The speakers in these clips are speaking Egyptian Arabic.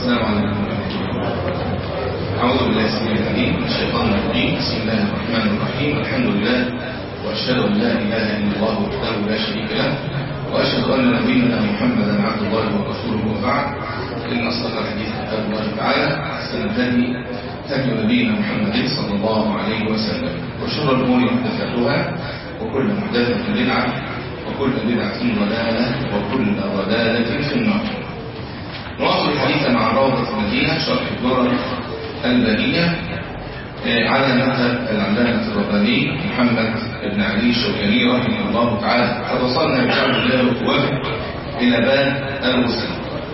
السلام عليكم أعوذ بالله السميع العليم من الشيطان الرجيم بسم الله الرحمن الرحيم الحمد لله وأشهد أن لا إله إلا الله وحده لا شريك له وأشهد أن نبينا محمدا عبد الله ورسوله وبعد إن أصدق الحديث كتاب الله تعالى أحسن الهدي هدي نبينا محمد صلى الله عليه وسلم وشر الأمور محدثاتها وكل محدثة بدعة وكل بدعة ضلالة وكل ضلالة في النار نواصل الحديث مع روضة المدينة شرح الدرر البنية على مذهب العلامة الرباني محمد بن علي الشوكاني رحمه الله تعالى قد وصلنا بحمد الله وقوته إلى باب الوسل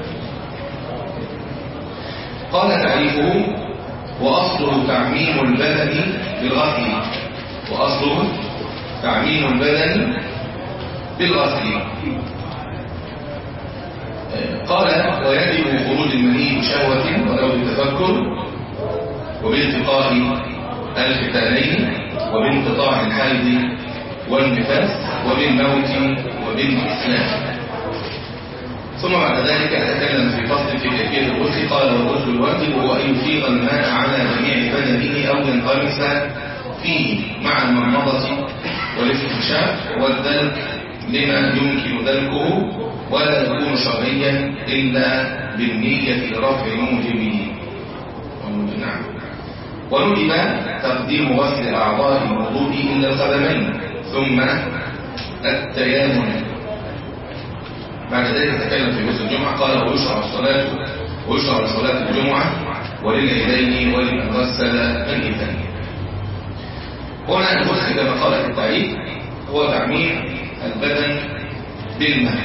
قال تعريفه وأصله تعميم البدن بالغسل وأصله تعميم البدن بالغسل قال ويجب خروج المني بشهوة ولو بتفكر وبالتقاء الختانين وبانقطاع الحيض والنفاس وبالموت وبالإسلام ثم بعد ذلك تكلم في فصل في كيفية الغسل قال والغسل الواجب هو أن يفيض الماء على جميع بدنه أو ينغمس فيه مع المنمضة والاستنشاق والدلك لما يمكن دلكه ولا يكون شرعيا إلا بالنية لرفع موجبه نعم وندب تقديم غسل أعضاء الوضوء إلا القدمين ثم التيامن بعد ذلك تكلم في غسل الجمعة قال ويشرع الصلاة ويشرع صلاة الجمعة وللعيدين ولمن غسل الإثنين هنا الغسل كما قال في التعريف هو تعميم البدن بالماء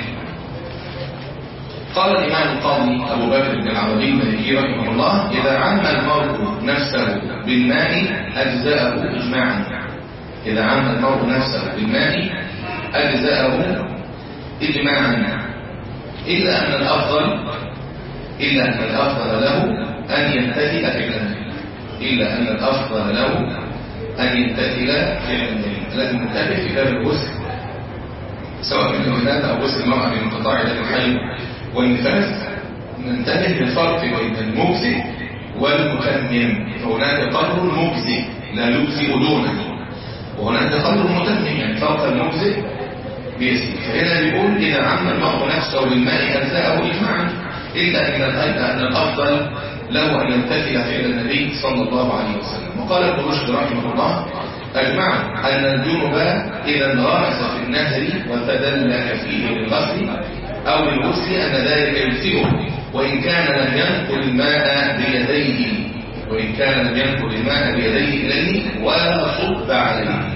قال الإمام القاضي أبو بكر بن العربي المالكي رحمه الله إذا عم المرء نفسه بالماء أجزاءه إجماعا إذا عم المرء نفسه بالماء أجزاءه إجماعا إلا أن الأفضل إلا أن الأفضل له أن يمتثل فعلا إلا أن الأفضل له أن يمتثل فعلا لازم ننتبه في باب الغسل سواء من الولادة أو غسل المرأة من انقطاع الحي والنفاس ننتبه للفرق بين المجزئ والمتمم فهناك قدر مجزئ لا يجزئ دونه وهناك قدر متمم يعني فوق المجزئ باسم فهنا بيقول إذا عم المرء نفسه بالماء أجزاءه إجماعا إلا أن أن الأفضل له أن يمتثل فعل النبي صلى الله عليه وسلم وقال ابن رشد رحمه الله أجمع أن الجنب إذا انغمس في النهر وتدلك فيه للغسل أو للغسل أن ذلك يجزئه وإن كان لم ينقل الماء بيديه وإن كان لم ينقل الماء بيديه إليه ولا صب عليه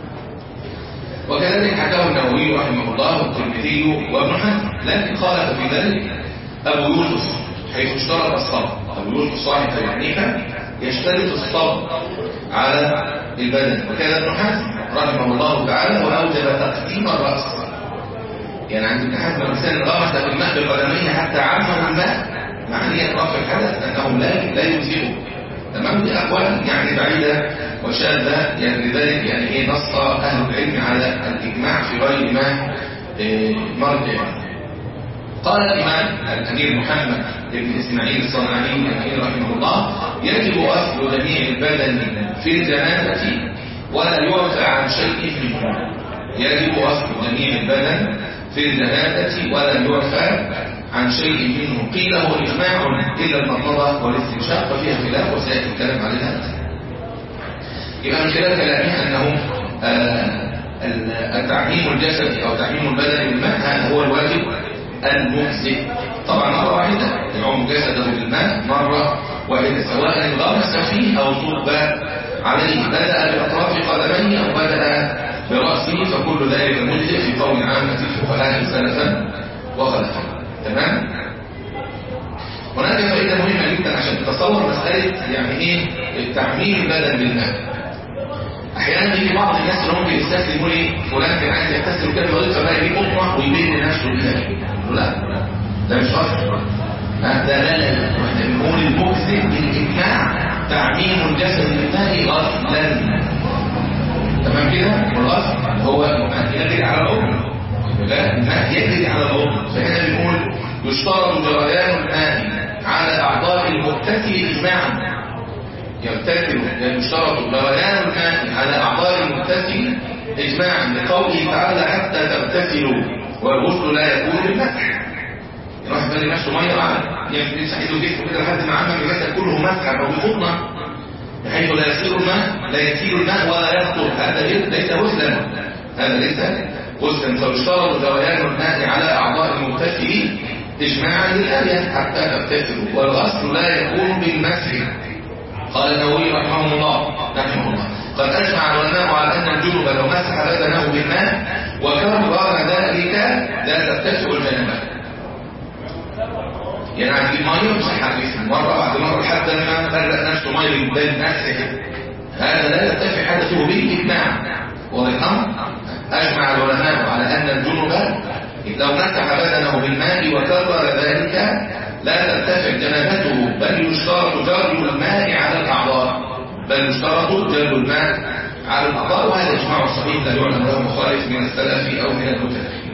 وكذلك حكاه النووي رحمه الله والترمذي وابن حزم لكن خالف في ذلك أبو يوسف حيث اشترط الصبر أبو يوسف صاحب أبي حنيفة يشترط الصبر على البدن وكذا ابن حزم رحمه الله تعالى وأوجب تقديم الرأس يعني عند ابن حزم الإنسان غمس في الماء بقدميه حتى عمه الماء معنية رفع الحدث أنه لا لا يجزئه تمام دي أقوال يعني بعيدة وشاذة يعني لذلك يعني إيه نص أهل العلم على الإجماع في غير ما إيه مرجع قال الإمام الأمير محمد بن إسماعيل الصنعاني الأمير رحمه الله يجب أصل جميع البدن في الجنابة ولا يعفى عن شيء منه يجب أصل جميع البدن في الجنابة ولا يعفى عن شيء منه قيل هو إجماع إلا المضمضة والاستنشاق ففيها خلاف وسيأتي الكلام عليها يبقى من خلال كلامه أنه التعميم الجسدي أو تعميم البدن بالماء هذا هو الواجب المجزئ طبعا مرة واحدة يعم جسده بالماء مرة واحدة سواء انغمس فيه أو صب عليه بدأ بأطراف قدميه أو بدأ برأسه فكل ذلك مجزئ في قول عامة الفقهاء سلفا وخلفا تمام هناك فائدة مهمة جدا عشان تتصور مسألة يعني ايه التعميم البدن بالماء احيانا يجي بعض الناس اللي ممكن يستسلم يقول ايه فلان كان عايز يغتسل وكده مريض فبقى يجيب قطمه ويبين لنفسه بيها لا ده مش اصل ده لا لا واحنا بنقول المجزئ بالاجماع تعميم الجسد بالماء غسلا تمام كده والاصل هو الماء يجري على العضو لا الماء يجري على العضو فهنا بنقول يشترط جريان الماء على أعضاء المغتسل إجماعا يغتسل يعني يشترط جريان الماء على أعضاء المغتسل إجماعا لقوله تعالى حتى تغتسلوا والغسل لا يكون بالمسح راح بالي نفسه ميه معاه يمسح ايده جسمه كده لحد ما عمل الجسد كله مسحا او بخطنه بحيث لا يصير الماء لا يسير الماء ولا يخطر هذا ليس غسلا هذا ليس غسلا فيشترط جريان الماء على اعضاء المغتسل اجماعا للآية حتى تغتسلوا والغسل لا يكون بالمسح قال النووي رحمه الله رحمه الله قد أجمع العلماء على أن الجنب لو مسح بدنه بالماء وكرر ذلك لا تتسع الجنبة يعني عندي ميه ومسح على مرة بعد مرة حتى لما خلق نفسه ميه قدام نفسه هذا لا يرتفع حدثه بالإجماع واضح الأمر أجمع العلماء على أن الجنب لو مسح بدنه بالماء وكرر ذلك لا ترتفع جنابته بل يشترط جر الماء على الأعضاء بل يشترط جر الماء على الأعضاء وهذا إجماع صحيح لا يعلم له مخالف من السلف أو من المتأخرين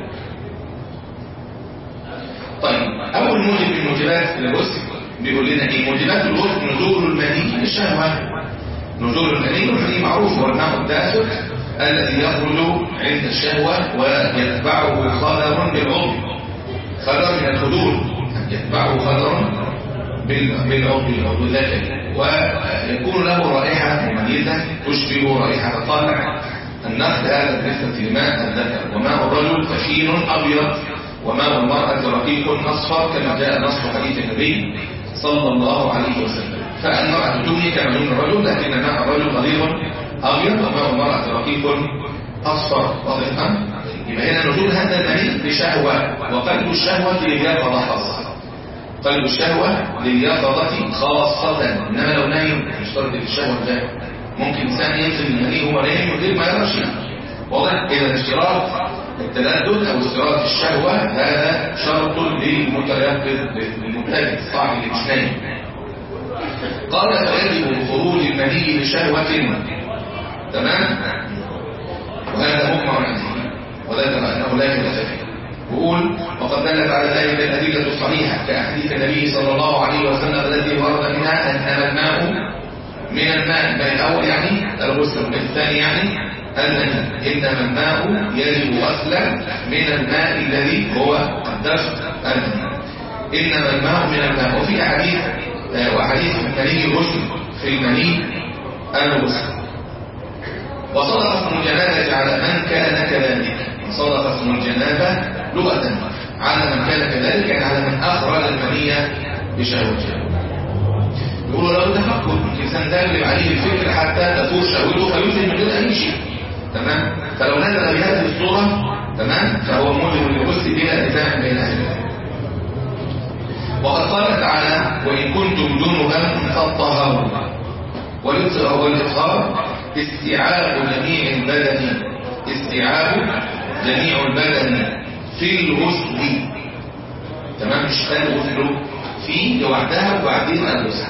طيب أول موجب من موجبات الغسل بيقول لنا إيه موجبات الغسل نزول المني الشهوة نزول المني والمني معروف هو الماء الدافق الذي يخرج عند الشهوة ويتبعه خضر بالعضو خضر من الخدور يتبعه خضر بالعضو العضو الذكري ويكون له رائحة مميزة تشبه رائحة الطالع النخل هذا بالنسبة لماء الذكر وماء الرجل خشين أبيض وماء المرأة رقيق أصفر كما جاء نص حديث النبي صلى الله عليه وسلم فالمرأة تبني كما لون الرجل لكن ماء الرجل غليظ أبيض وماء المرأة رقيق أصفر واضح يبقى هنا نزول هذا المني بشهوة وقلب الشهوة لليقظة خاصة قلب الشهوة لليقظة خاصة إنما لو نايم يشترط في الشهوة ده ممكن إنسان ينزل المني وهو نايم من غير ما يرى شيء واضح إذا اشتراط التلذذ أو اشتراط الشهوة هذا شرط للمتيقظ للمبتدئ الصاحب اللي مش نايم قال فيجب خروج المني بشهوة تمام وهذا مجمع عليه وذكر أنه لا يخلف فيه وقول وقد دلت على ذلك الأدلة الصحيحة كأحاديث النبي صلى الله عليه وسلم التي ورد منها أن الماء من الماء بل الأول يعني الغسل الثاني يعني المني إنما الماء يجب غسلا من الماء الذي هو الدفق المني إنما الماء من الماء وفي أحاديث وحديث المني الغسل في المني الغسل وصدق اسم الجنابة على من كان كذلك وصدق اسم الجنابة لغة على من كان كذلك يعني على من أخرج المنية بشهوته يقولوا لو تفكر الإنسان تغلب عليه الفكر حتى تفور شهوته فينزل من غير أي شيء تمام فلو نزل بهذه الصورة تمام فهو موجب للغسل بلا نزاع بين أهل العلم وقد قال تعالى وإن كنتم جنبا فاطهروا والإطهار استيعاب جميع البدن استيعاب جميع البدن في الغسل تمام مش الغسل في لوحدها وبعدين الغسل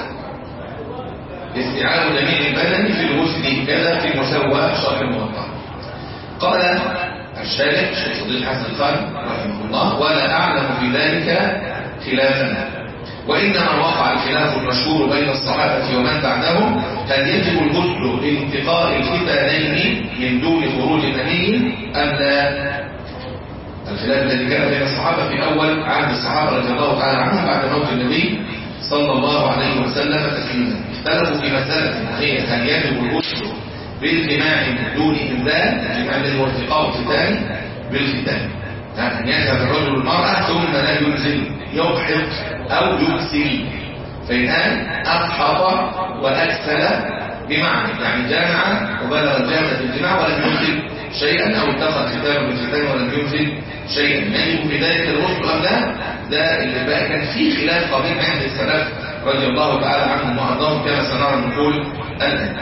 استيعاب جميع البدن في الغسل كذا في المسوى شرح الموضع قال الشارح الشيخ صديق حسن خان رحمه الله ولا أعلم في ذلك خلافا وإنما وقع الخلاف المشهور بين الصحابة ومن بعدهم هل يجب الغسل لانتقاء الختانين من دون خروج مني أم لا الخلاف الذي كان بين الصحابة في أول عهد الصحابة رضي الله تعالى عنهم بعد موت النبي صلى الله عليه وسلم تسليما اختلفوا في مسألة وهي هل يجب الغسل بالجماع من دون إنزال الجماع الذي هو ارتقاء الختان بالختان يعني أن يذهب الرجل المرأة ثم لا ينزل يضحك أو يكسل فالآن أضحط وأكسل بمعنى يعني جامع وبلغ الجامع في الجماع ولم ينزل شيئا أو اتخذ ختام بالختان ولم ينزل شيئا يجب في ذلك الغسل أم لا ده اللي بقى كان في خلاف قديم عند السلف رضي الله تعالى عنهم وأرضاهم كما سنرى نقول الآن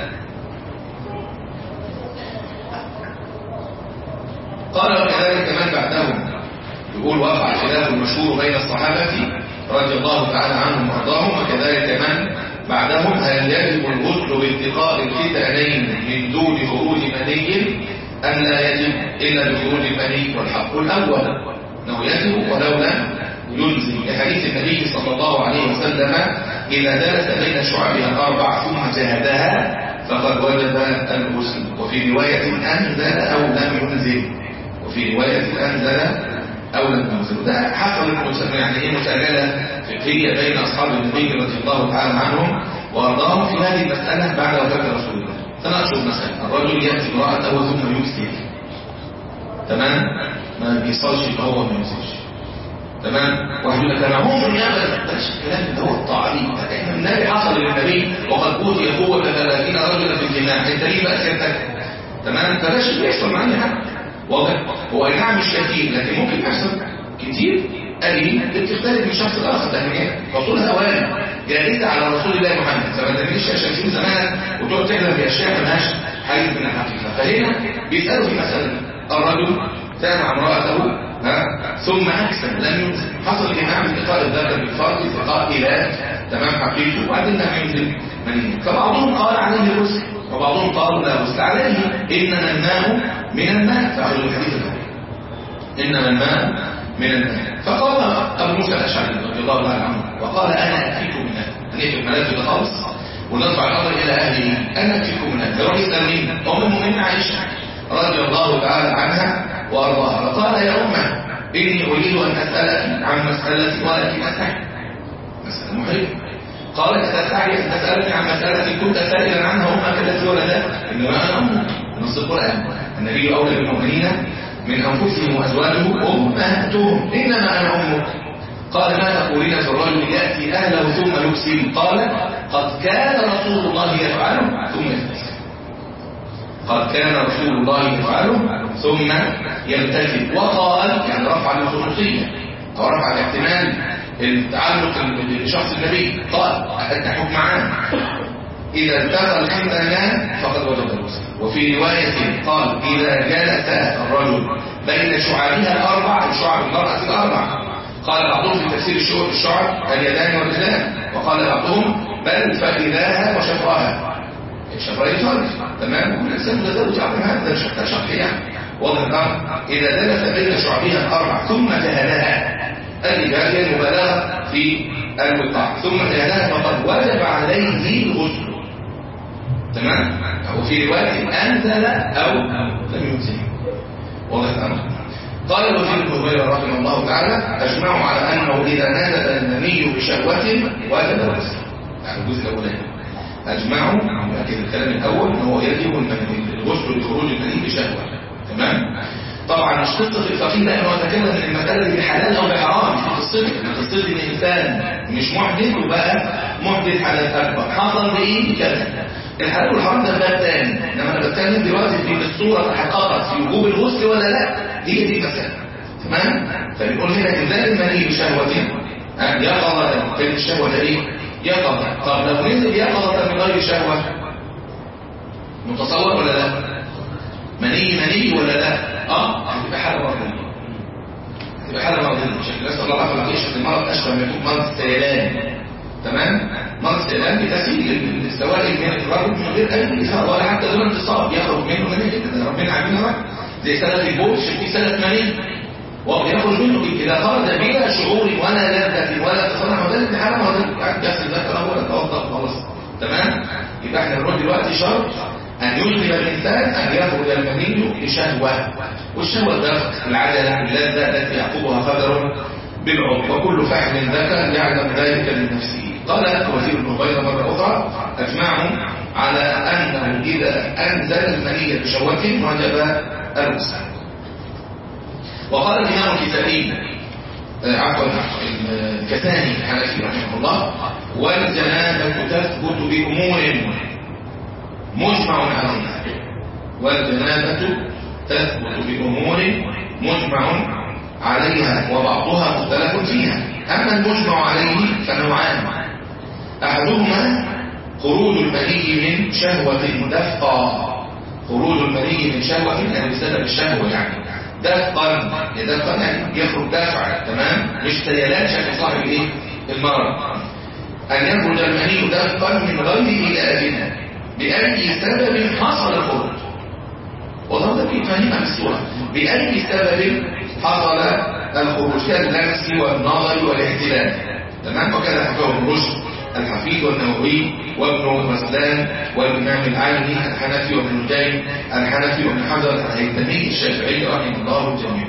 قال وكذلك من بعدهم يقول وقع الخلاف المشهور بين الصحابة رضي الله تعالى عنهم وارضاهم وكذلك من بعدهم هل يجب الغسل باتقاء الختانين من دون خروج مني أم لا يجب إلا بخروج المني والحق الأول أنه يجب ولولا يلزم لحديث النبي صلى الله عليه وسلم إذا جلس بين شعبها الأربع ثم جهدها فقد وجب الغسل وفي رواية أنزل أو لم ينزل وفي رواية أنزل أو لم ينزل ده حصل يعني إيه مسألة فقهية بين أصحاب النبي رضي الله تعالى عنهم وأرضاهم في هذه المسألة بعد وفاة رسول الله تناقشوا المسألة الرجل يأتي امرأته ثم يكسر تمام ما بيصلش هو ما يمسكش تمام واحد يقول لك انا عمري ابدا بلاش الكلام ده هو التعليم احنا النبي حصل للنبي وقد اوتي قوه 30 رجلا في الجماع انت ليه بقى سيرتك تمام فلاش بيحصل معايا حاجه واضح هو اي نعم مش كتير لكن ممكن يحصل كتير قليل بتختلف من شخص لاخر ده رسول هواني جالسه على رسول الله محمد فما تجيش عشان تشوف زمانك وتقعد تحلم باشياء مالهاش حاجه من الحقيقه فهنا بيسالوا في مساله الرجل سامع امراته ها ثم اكسب لم ينزل حصل الامام لقاء الذكر بالفرد لقاء الى تمام حقيقته وبعدين لم ينزل مني فبعضهم قال عليه الغسل وبعضهم قالوا لا غسل عليه انما الماء من الماء فاخذ الحديث الاول انما الماء من الماء فقال ابو موسى الاشعري رضي الله تعالى عنه وقال انا اكفيكم من هذا نقفل الملف ده خالص ونرفع الامر الى اهله انا اكفيكم من هذا الراجل يسال مين؟ ام المؤمنين عائشه رضي الله تعالى عنها وارضاها فقال يا امه اني اريد ان اسالك عن مساله ولكن استحي مساله محرجه قالت تستحي ان تسالني عن مساله كنت سائلا عنها امك التي ولدت انما انا امك نص القران النبي اولى بالمؤمنين من انفسهم وازواجه امهاتهم انما انا امك قال ما تقولين في الرجل ياتي اهله ثم يكسب قال قد كان رسول الله يفعله ثم يغتسل قد كان رسول الله يفعله ثم يلتفت وقال يعني رفع الخصوصيه او رفع الاحتمال التعلق بشخص النبي قال أنت حكم عام إذا التقى الحمدان فقد وجد الغسل وفي رواية قال إذا جلس الرجل بين شعابها الأربع شعب المرأة الأربع قال بعضهم في تفسير الشعب الشعب اليدان والرجلان وقال بعضهم بل فإذاها وشفرها الشفرة يتفرج تمام والإنسان متزوج عبد هذا ده شفرة شرح يعني واضح الأمر إذا جلس بين شعبها الأربع ثم جهلها الرجال هي المبالغة في الوقاع ثم جهلها فقد وجب عليه الغسل تمام وفي رواية أنزل أو لم ينزل واضح الأمر قال الوزير ابن هريره رحمه الله تعالى اجمعوا على انه اذا نزل المني بشهوه وجب الغسل يعني الجزء الاولاني اجمعوا لكن الكلام الاول ان هو يجب الغسل لخروج المني بشهوه تمام طبعا مش قصه الفقيه ده انه يتكلم ان المساله دي بحلال او بحرام مش قصتي قصتي ان انسان مش محدث وبقى محدث على الاكبر حصل بايه كذا الحلال والحرام ده باب تاني انما انا بتكلم دلوقتي في الصوره تحققت في وجوب الغسل ولا لا هي دي المساله تمام فبنقول هنا انزال المني بشهوه يقظه في الشهوه ده ايه يقظه طب لو نزل يقظه من غير شهوه متصور ولا لا مني مني ولا لا اه هتبقى حاله مرضيه هتبقى حاله مرضيه بشكل نسال الله العافيه والعافيه المرض اشبه ما يكون مرض السيلان تمام مرض السيلان بتسهيل السوائل من الرجل من غير اي اثاره ولا حتى دون انتصاب يخرج منه مني كده ربنا عاملها زي سنه البوش في سنه مني ويخرج منه اذا خرج بلا شعور ولا لذه ولا تصنع ولا ذلك حاله مرضيه قاعد يغسل ذكره ولا توضا خلاص تمام يبقى احنا نروح دلوقتي شرط أن يجلب الإنسان أن يخرج المني لشهوة والشهوة ده العجلة اللذة التي يعقبها قدر بالعمر وكل فحم ذكر يعلم ذلك لنفسه قال وزير النبيرة مرة أخرى أجمعوا على أنه إذا أنزل المني بشهوة وجب الغسل وقال الإمام الكتابي عفوا الكتاني الحنفي رحمه الله والجنابة تثبت بأمور مجمع عليها والجنابة تثبت بأمور مجمع عليها وبعضها مختلف فيها أما المجمع عليه فنوعان أحدهما خروج المني من شهوة دفقا خروج المني من شهوة يعني بسبب الشهوة يعني دفقا دفقا يعني يخرج دفع تمام مش سيلان شكل صاحب الايه المرض أن يخرج المني دفقا من غير إلى بأي سبب حصل الخروج والله ده بيفهمها بالصورة بأي سبب حصل الخروج كاللمس والنظر والاحتلال تمام وكذا حكاه ابن رشد الحفيد والنووي وابن مسلان والإمام العالمي الحنفي وابن الجيم الحنفي وابن حجر الهيثمي الشافعي رحمه الله الجميع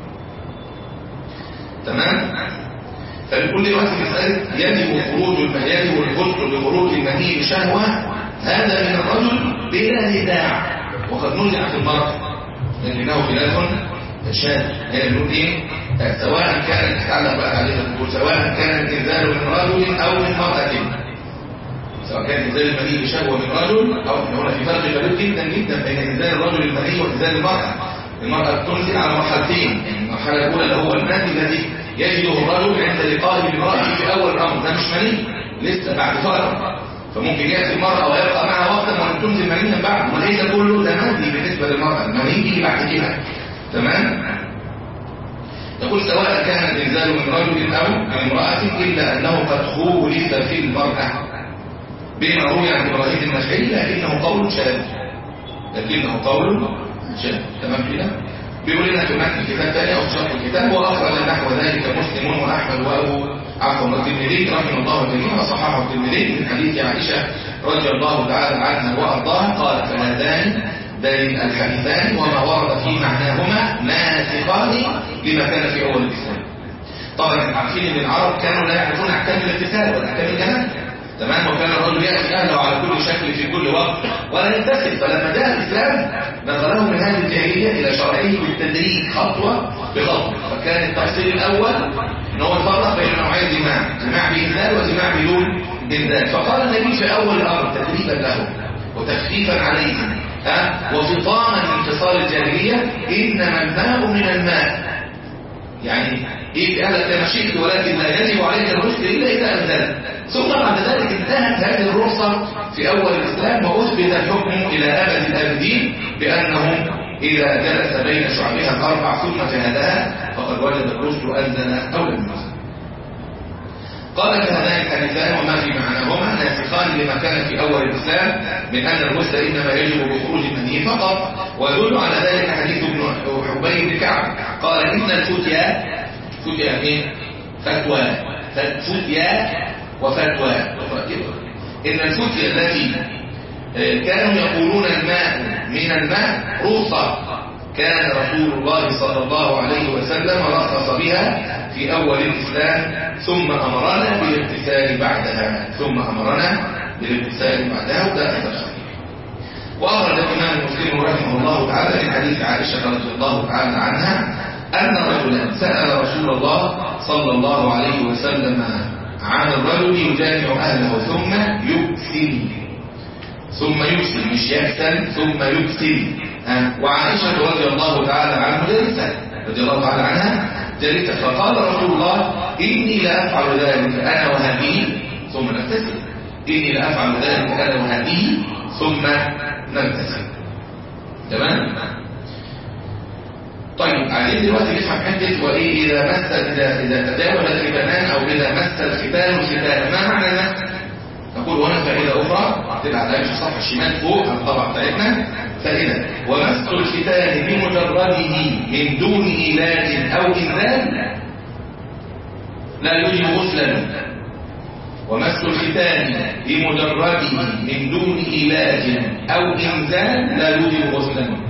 تمام فلكل وقت مسألة يجب خروج يجب الغسل لخروج المني بشهوة هذا من الرجل بلا نداع وقد نزع في المرأة لكنه خلاف شاذ هي بنقول ايه سواء كانت تتعلق بقى عليه الدكتور سواء كان الانزال من رجل او من مرأة سواء كان انزال المني بشهوة من رجل او هنا في فرق كبير جدا جدا بين انزال الرجل المني وانزال المرأة المرأة تنزل على مرحلتين المرحلة الأولى اللي هو المني الذي يجده الرجل عند لقائه بامرأته في أول الأمر ده مش مني لسه بعد فترة فممكن يأتي المرأة ويبقى معها وقتا وأن تنزل منيا بعد وليس كله ده مني بالنسبة للمرأة المني يجي بعد كده تمام يقول سواء كان الإنزال من رجل أو من امرأة إلا أنه قد خولف في المرأة بما روي عن إبراهيم النخعي لكنه قول شاذ لكنه قول شاذ تمام كده بيقول لنا في متن الكتاب ثاني أو شرح الكتاب وأخرج نحو ذلك مسلم وأحمد وأبو عفوا الترمذي رحمه الله الجميع وصححه الترمذي من حديث عائشة رضي الله تعالى عنها وأرضاها قال فهذان دليل الحديثان وما ورد في معناهما ناسخان لما كان في أول الإسلام طبعا عارفين ان العرب كانوا لا يعرفون احكام الاغتسال ولا احكام الجنان تمام وكان الرجل ياتي اهله على كل شكل في كل وقت ولا يغتسل فلما جاء الاسلام نقله من هذه الجاهليه الى شرعه بالتدريج خطوه بخطوه فكان التفصيل الاول ان هو يفرق بين نوعين جماع جماع بانزال وجماع بدون انزال فقال النبي في اول الامر تدريبا له وتخفيفا عليهم ها وفطاما من خصال الجاهليه انما الماء من الماء يعني ايه قال كما شئت ولكن لا يجب عليك الغسل الا اذا انزلت ثم بعد ذلك انتهت هذه الرخصه في اول الاسلام واثبت الحكم الى ابد الابدين بانه اذا جلس بين شعبها الاربع ثم جهدها فقد وجد الرشد انزل او لم ينزل قال هذان الحديثان وما في معناهما ناسخان لما كان في اول الاسلام من ان الغسل انما يجب بخروج المني فقط ويدل على ذلك حديث ابن حبيب بن كعب قال ان الفتيا فتيا ايه فتوى فتيا وفتوى ان الفتيا التي كانوا يقولون الماء من الماء رخصه كان رسول الله صلى الله عليه وسلم رخص بها في أول الإسلام ثم أمرنا بالاغتسال بعدها ثم أمرنا بالاغتسال بعدها وده أثر خفيف وأخرج الإمام مسلم رحمه الله تعالى من حديث عائشة رضي الله تعالى عنها أن رجلا سأل رسول الله صلى الله عليه وسلم عن الرجل يجامع أهله ثم يكسل ثم يكسل مش يكسل ثم يكسل وعائشة رضي الله تعالى عنه جلسة رضي الله تعالى عنها جلسة فقال رسول الله إني لا أفعل ذلك أنا وهذه ثم نغتسل إني لا أفعل ذلك أنا وهذه ثم نغتسل تمام طيب عايزين دلوقتي نفهم حته وايه اذا مس اذا اذا تداول الختانان او اذا مس الختان الختان ما معنى مس نقول هنا فائده اخرى هتبقى على الصفحه الشمال فوق الطبعه بتاعتنا فائده ومس الختان بمجرده من دون ايلاد او انزال لا يوجب غسلا ومس الختان بمجرده من دون ايلاد او انزال لا يوجب غسلا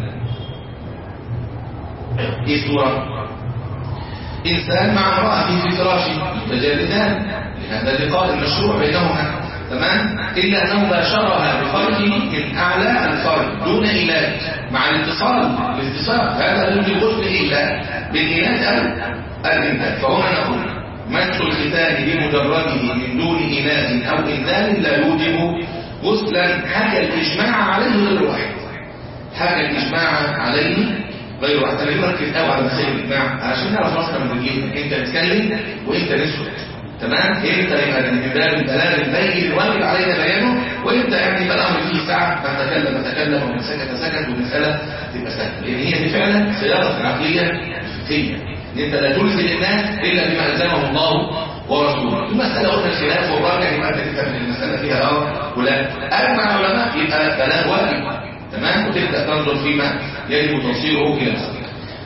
ايه الصورة انسان مع امرأة في فراشه متجالدان لهذا اللقاء المشروع بينهما تمام الا انه باشرها بفرجه من اعلى الفرج دون ايلاد مع الاتصال الاتصال هذا لا يوجد غسل الا بالايلاد او الانتاج فهنا نقول مس الختان بمجرده من دون ايلاد او انزال لا يوجب غسلا حكى الاجماع عليه غير واحد حكى الاجماع عليه غير واحد انا مركز قوي على مسائل الاجماع عشان نعرف راسنا من رجلينا انت تتكلم وانت نسكت تمام انت يبقى من باب البلاغ البين الواجب علينا بيانه وانت يعني يبقى الامر فيه ساعه من تكلم تكلم ومن سكت سكت والمساله تبقى سهله لان هي دي فعلا صياغه العقليه الفقهيه ان انت لا تلزم الناس الا بما الزمه الله ورسوله المساله قلنا الخلاف والراجع يبقى انت تفهم المساله فيها اه ولا اجمع العلماء يبقى بلاغ واجب تمام وتبدا تنظر فيما يجب توصيله الى الخلق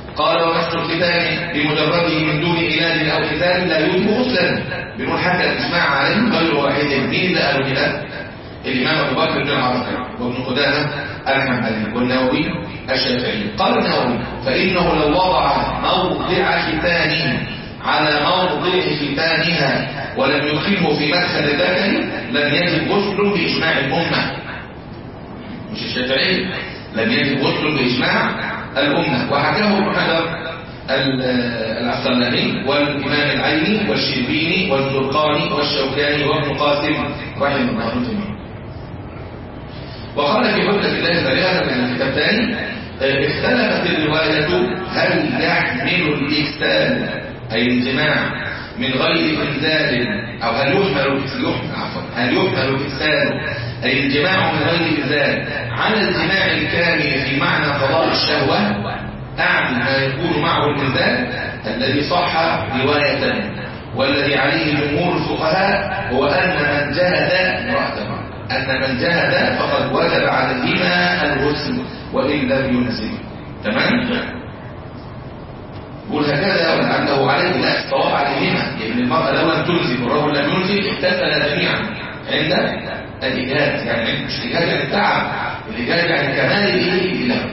قال ومسح الختان بمجرده من دون إيلاد أو ختان لا يوجب غسلا بنقول حتى الإجماع عليه غير واحد مين اللي قالوا كده؟ الإمام أبو بكر بن عباقر وابن قدامة الحنبلي والنووي الشافعي قال النووي فإنه لو وضع موضع ختانه على موضع ختانها ولم يدخله في مدخل الذكر لم يجب غسل بإجماع الأمة مش الشافعي لم يجب غسل بإجماع الأمة وحكاه ابن حجر العسقلاني والإمام العيني والشربيني والزرقاني والشوكاني وابن قاسم رحمه الله جميعا وقال في حجة الله البالغة من الكتابتين اختلفت الرواية هل يحمل الإكسال أي الجماع من غير إنزال أو هل يحمل عفوا هل يحمل الإكسال أي الجماع من غير إنزال على الجماع الكامل في معنى قضاء الشهوة أعني ما يكون معه الإنزال الذي صح رواية والذي عليه جمهور الفقهاء هو أن من جهد امرأته أن من جهد فقد وجب عليهما الغسل وإن لم ينزل تمام؟ يقول هكذا ولعله عليه لا الصواب عليهما لأن المرأة لو لم تنزل والرجل لم ينزل احتفل جميعا عند الإجهاد يعني مش الإجهاد يعني التعب الإجهاد يعني كمال الإيه له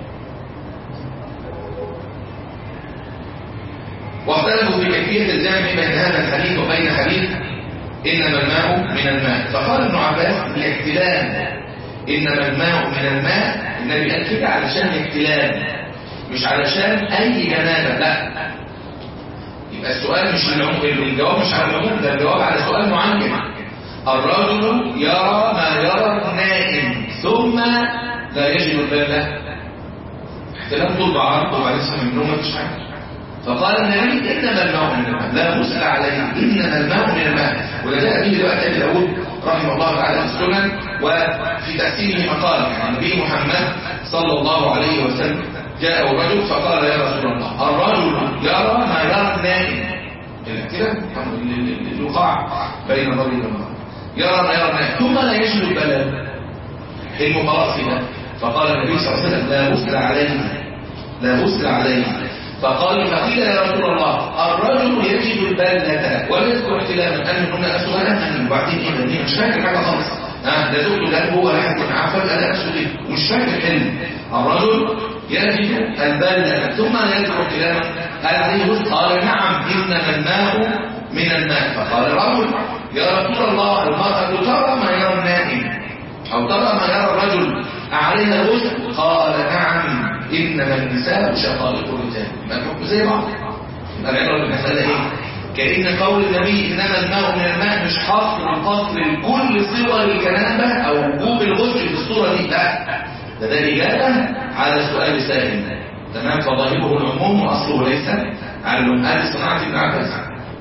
واختلفوا في كيفية الجمع بين هذا الحديث وبين حديث إنما الماء من الماء فقال ابن عباس الاحتلال إنما الماء من الماء النبي قال كده علشان الاحتلال مش علشان أي جنابة لا يبقى السؤال مش العموم الجواب مش على العموم ده الجواب على سؤال معين الرجل يرى ما يرى النائم ثم لا يجد البلة احتلال طول بعرض وبعدين صحيح من النوم مفيش حاجة فقال النبي انما الماء من الماء لا غسل عليه انما الماء من الماء ولا جاء به دلوقتي ابي داود رحمه الله تعالى في السنن وفي تقسيمه مقال يعني النبي محمد صلى الله عليه وسلم جاء الرجل فقال يا رسول الله الرجل يرى ما يرى النائم كده الوقاع بين الرجل والمرأة يرى ما يرى النائم ثم لا يجد البلد حلم خلاص كده فقال النبي صلى الله عليه وسلم لا غسل عليه لا غسل عليه فقال فقيل يا رسول الله الرجل يجد البلة ويذكر احتلاما أن هنا أسوالا أن وبعدين إيه بدي مش فاكر حاجة خالص ها ده زوجته ده هو ولا حد عارفه لا نفسه دي ومش فاكر حلم الرجل يجد البلة ثم يذكر احتلاما هل عليه غسل قال نعم إنما الماء من الماء فقال الرجل يا رسول الله المرأة ترى ما يرى النائم أو ترى ما يرى الرجل أعليها غسل قال نعم إنما النساء شقائق الرجال ما الحكم زي بعض يبقى العبرة بالمسألة إيه؟ كأن قول النبي إنما الماء من الماء مش حصر الفصل لكل صور الجنابة أو وجوب الغسل في الصورة دي لا ده ده إجابة على سؤال سائل تمام فظاهره العموم وأصله ليس على العموم هذه صناعة ابن عباس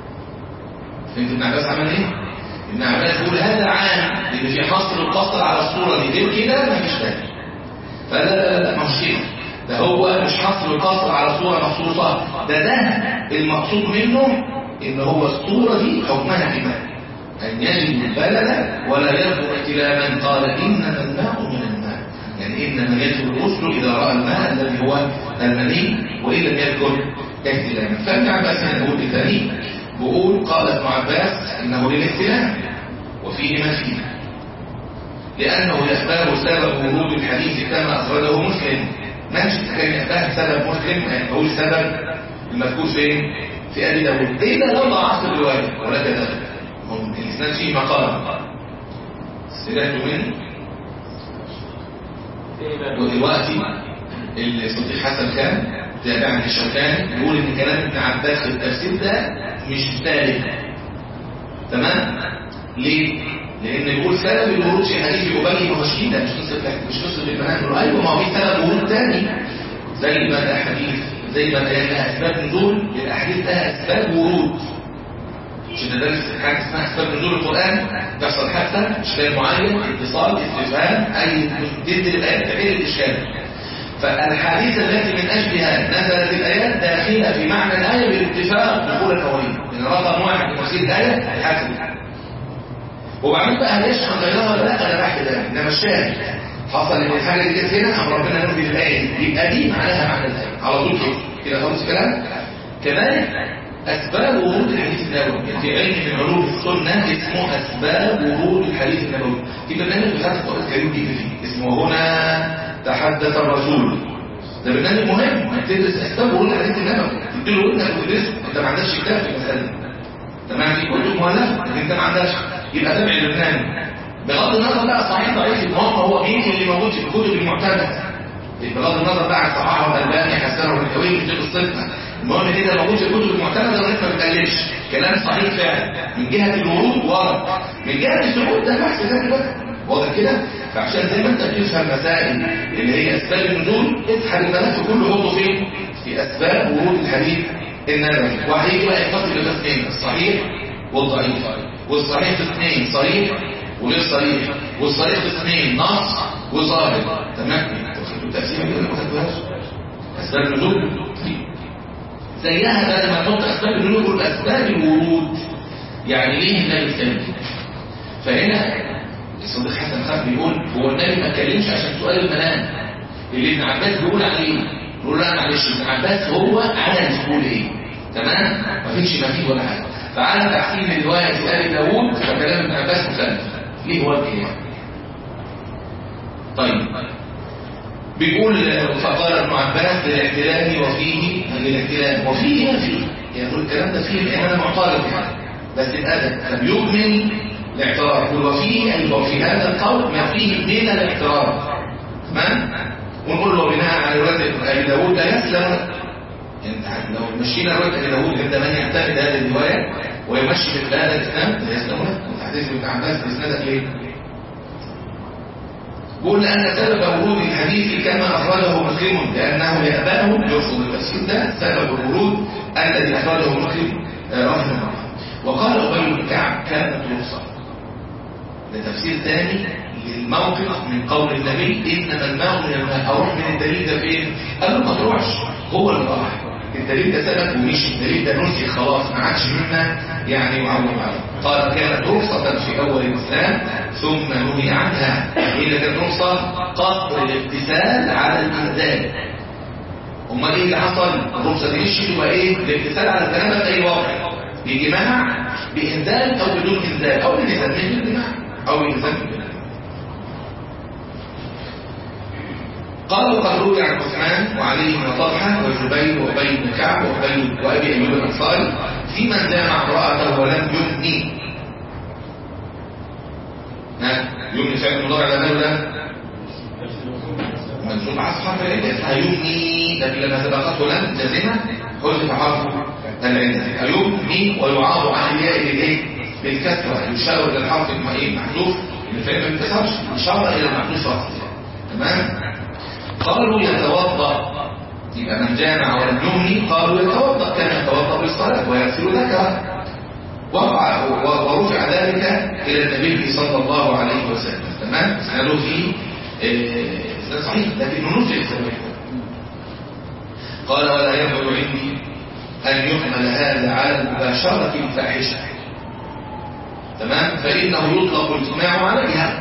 فهمت ابن عباس عمل إيه؟ ابن عباس يقول هذا عام لأن في حصر القصر على الصورة دي غير كده ما فيش تاني فلا لا لا مش كده ده هو مش حصر القصر على صورة مخصوصة ده ده المقصود منه ان هو الصورة دي حكمها إيمان أن يجد البلد ولا يذكر احتلاما قال إنما الماء من الماء يعني إنما يجب الغسل إذا رأى الماء الذي هو المني وإن لم يذكر احتلاما فابن عباس هنا بيقول بالتالي بقول قال ابن عباس إنه للاحتلام وفيه ما فيه لأنه يخبر سبب ورود الحديث كما أخرجه مسلم ماشي كان يحتاج سبب مسلم ما يقول سبب المذكور فين في ابي داود الا لو ضعفت الروايه ولا كذلك الاسناد فيه مقال سمعت مني ودلوقتي الصديق حسن كان تابع عن الشوكاني يقول ان كلام ابن عباس في التفسير ده مش ثابت تمام ليه لان يقول سبب الورود في حديث ابي هو شديده مش قصه مش قصه المنام ايوه ما هو في سبب ورود ثاني زي ما ده حديث زي ما لها اسباب نزول الاحاديث لها اسباب ورود مش ندرس حاجه اسمها اسباب نزول القران تحصل حادثه اشكال معين اتصال استفهام اي تنزل الايات تحل الاشكال فالحديث التي من اجلها نزلت الايات داخله في معنى الايه بالاتفاق دخول القوانين ان رقم واحد من تفسير الايه الحسن وبعدين بقى هنشرح غيرها ولا لا انا بحكي ده انما الشاهد حصل ان الحاجه دي جت هنا ام ربنا نزل الايه دي يبقى دي معناها معنى الايه على طول كده كده خلاص كلام كذلك أسباب ورود الحديث النبوي في علم من علوم السنة اسمه أسباب ورود الحديث النبوي في برنامج بتاعت القرآن الكريم جدا فيه اسمه هنا تحدث الرسول ده برنامج مهم انك تدرس أسباب ورود الحديث النبوي تديله ودنك وتدرسه انت ما عندكش كتاب في المسألة تمام في كتب مؤلفة لكن انت ما عندكش يبقى تابع البرنامج بغض النظر بقى صحيح ضعيف المهم هو مين اللي موجود في الكتب المعتمده بغض النظر بقى عن صحاحه والباني حسنه والكوين في قصتنا المهم كده موجود في الكتب المعتمده وانت ما بتقللش كلام صحيح فعلا من جهه الورود ورد من جهه الثبوت ده بحث ثاني بقى واضح كده فعشان زي ما انت بتفهم مسائل اللي هي اسباب النزول اسحب الملف كله حطه فين في اسباب ورود الحديث النبوي وهيجي بقى ينقسم لقسمين الصحيح والضعيف والصحيح في اثنين صريح وغير صريح والصريح في اثنين نص وظاهر تمام التقسيمه دي ما خدتوهاش اسباب النزول زيها بقى لما تحط اسباب النزول يقول اسباب الورود يعني ليه النبي اتكلم فهنا الصديق حسن خان بيقول هو النبي ما اتكلمش عشان سؤال المنام اللي ابن عباس بيقول عليه يقول لا معلش ابن عباس هو عالم يقول ايه تمام ما فيش مفيد ولا حاجه فعلى تحسين روايه سؤال داوود فكلام ابن عباس مخالف ليه هو الكلام طيب بيقول فقال ابن عباس للاحتلال وفيه للاحتلال وفيه ما فيه يعني الكلام ده فيه لان انا معترض يعني بس الادب لم يكمل الاعتراض وفيه اي وفي هذا القول ما فيه من الاعتراض تمام ونقول له بناء على روايه ابي داوود لا يسلم انت لو مشينا روايه ابي داوود عند من يعتمد هذه الروايه ويمشي مثل هذا الاسلام لا يسلم له حديث ابن عباس باسنادك ليه بقول أن سبب ورود الحديث كما أخرجه مسلم لأنه يأباه يرفض التفسير ده سبب الورود الذي أخرجه مسلم رحمه الله وقال أبي بن كعب كانت رخصة ده تفسير ثاني للموقف من قول النبي إنما الماء من الماء أروح من الدليل ده فين؟ قال له ما تروحش هو اللي راح الدليل ده ثبت ومش الدليل ده نسي خلاص ما عادش منا يعني معلوم عليه قال كانت رخصة في أول الإسلام ثم نهي عنها إذا كانت رخصة قصر الاغتسال على الإنزال أمال إيه اللي حصل؟ الرخصة دي مشيت وإيه؟ الاغتسال على الكلام ده أي واقع بجماع بإنزال أو بدون إنزال أو بنسان من الجماع أو بنسان من قالوا قد روي عن عثمان وعلي بن طلحه وجبير وابي بن كعب وابي وابي ايوب الانصاري في من جامع امراته ولم يمني ها يمني فعل مضارع على ده منصوب على حرف العله اسمها يمني لكن لما سبقته لم جازمه حذف حرف العله يمني ويعاض عن الياء بالايه بالكسره يشار الى الحرف المحذوف الفعل ما بيتكسرش اشاره الى المحذوف اصلا تمام قالوا يتوضا يبقى من جامع ولم يمني قالوا يتوضا كان يتوضا بالصلاه ويغسل ذكره وقع ورفع ذلك الى النبي صلى الله عليه وسلم تمام قالوا فيه ده صحيح لكنه نزل قال ولا يبعد عندي ان يحمل هذا على المباشره الفاحشه تمام فانه يطلق الجماع عليها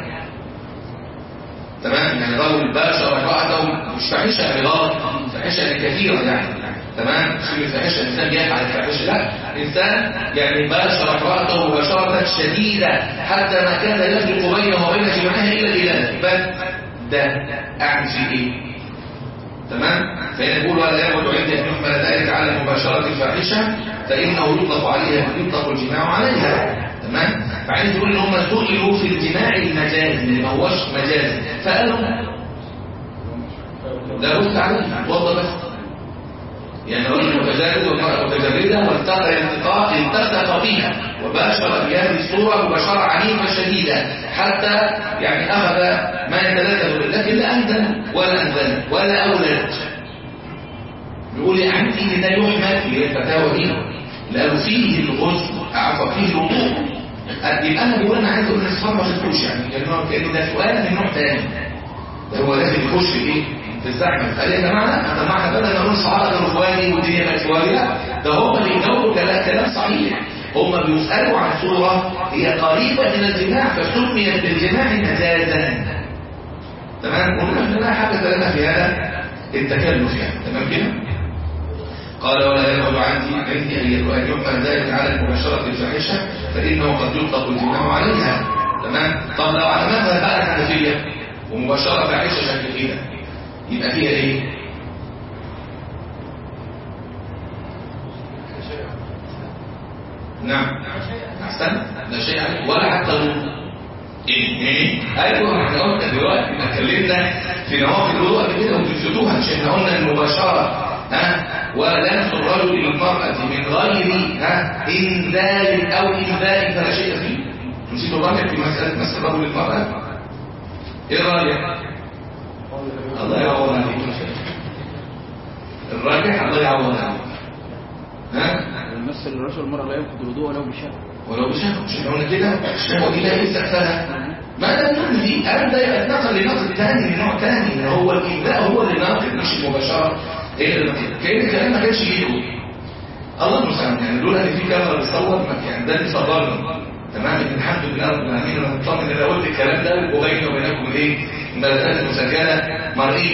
تمام يعني رجل باشر امرأته مش فاحشة بغلط فاحشة كثيرة يعني تمام مش فاحشة إنسان يفعل الفاحشة لا إنسان يعني باشر امرأته مباشرة شديدة حتى ما كان يفرق بينه وبين جماعها إلا الإله بل ده أعمل فيه إيه تمام فإن يقول ولا يبعد عندي أن يحمل ذلك على مباشرة الفاحشة فإنه يطلق عليها يطلق الجماع عليها تمام فعايز يقول ان هم سئلوا في الجماع المجازي اللي ما هوش مجازي فقالوا لا بص عليه وضع بس يعني رجل متجرد والمرأة متجردة والتقى الالتقاء التقى فيها وباشر بهذه الصورة مباشرة عنيفة شديدة حتى يعني أخذ ما يتلذذ به لكن لا أنزل ولا أنزل ولا أولاد يقول يعني إن ده يحمل في الفتاوى دي لأنه فيه الغسل عفوا فيه الوضوء يبقى انا بقول انا عايز اقول للاصحاب ما تخافوش يعني كان هو كان ده سؤال من نوع ثاني ده هو لازم يخش في ايه في الزحمه قال يا جماعه انا مع بدل ما نقول صحابه كانوا اخواني والدنيا كانت شويه لا ده هم اللي يجاوبوا كلام كلام صحيح هم بيسالوا عن صوره هي قريبه من الجماع فسميت بالجماع مجازا تمام قلنا احنا لا حاجه لنا في هذا التكلف يعني تمام كده قال ولا يبعد عندي عندي ان يحمل ذلك على المباشره الفاحشه فانه قد يطلق الجماع عليها تمام طب لو على مذهب بقى الحنفيه ومباشره فاحشه شكل فيها يبقى فيها ايه نعم احسن لا شيء عليه ولا حتى الوضوء ايه ايه ايوه احنا قلنا دلوقتي احنا اتكلمنا في نوافل الوضوء قبل كده وتفسدوها مش احنا قلنا المباشره ها ولا الرجل للمرأة من غير ها إنزال أو إنزال فلا شيء فيه نسيتوا الراجع في مسألة مس الرجل للمرأة إيه الراجع؟ الله يعوض عليك الراجع الله يعوض عليك ها المس الرجل المرأة لا ينقض الوضوء ولو بشهوة ولو بشهوة مش احنا قلنا كده الشهوة دي لا يسع فيها ما دام نقل دي أبدا يتنقل لنقل تاني من نوع تاني إن هو الإبداء هو اللي ناقل مش المباشرة ايه اللي كأن الكلام ما كانش يجي الله المستعان يعني لولا ان في كاميرا بتصور ما يعني ده اللي صبرنا تمام الحمد لله رب العالمين انا مطمن ان لو قلت الكلام ده وبيني وبينكم ايه الملفات المسجله مرئيه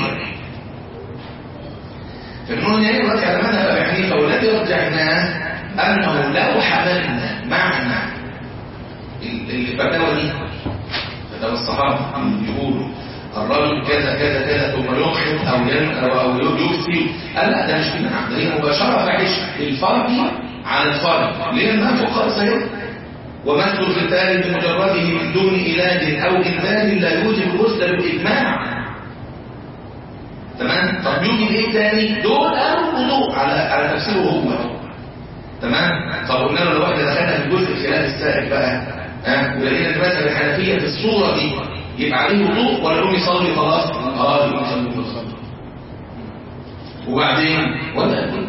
فبنقول يعني دلوقتي على مذهب ابي حنيفه والذي رجعناه انه لو حملنا معنى الفتاوى دي فتاوى الصحابه بيقولوا الرجل كذا كذا كذا ثم يخطب او او او يفتي قال لا ده مش بناء ده هي مباشره فاحشه الفرد على الفرد ليه ما فوق خالص اهي ومثل الختان بمجرده من دون علاج او انزال لا يوجب الغسل بالاجماع تمام طب يوجد ايه تاني دول او الوضوء على على تفسيره هو تمام طب قلنا له لو احنا دخلنا في الجزء الخلاف السائل بقى ها ولقينا المذهب الحنفيه في الصوره دي يبقى عليه وضوء ولا يقوم يصلي خلاص اه يقوم يصلي ويصلي وبعدين ولا يقول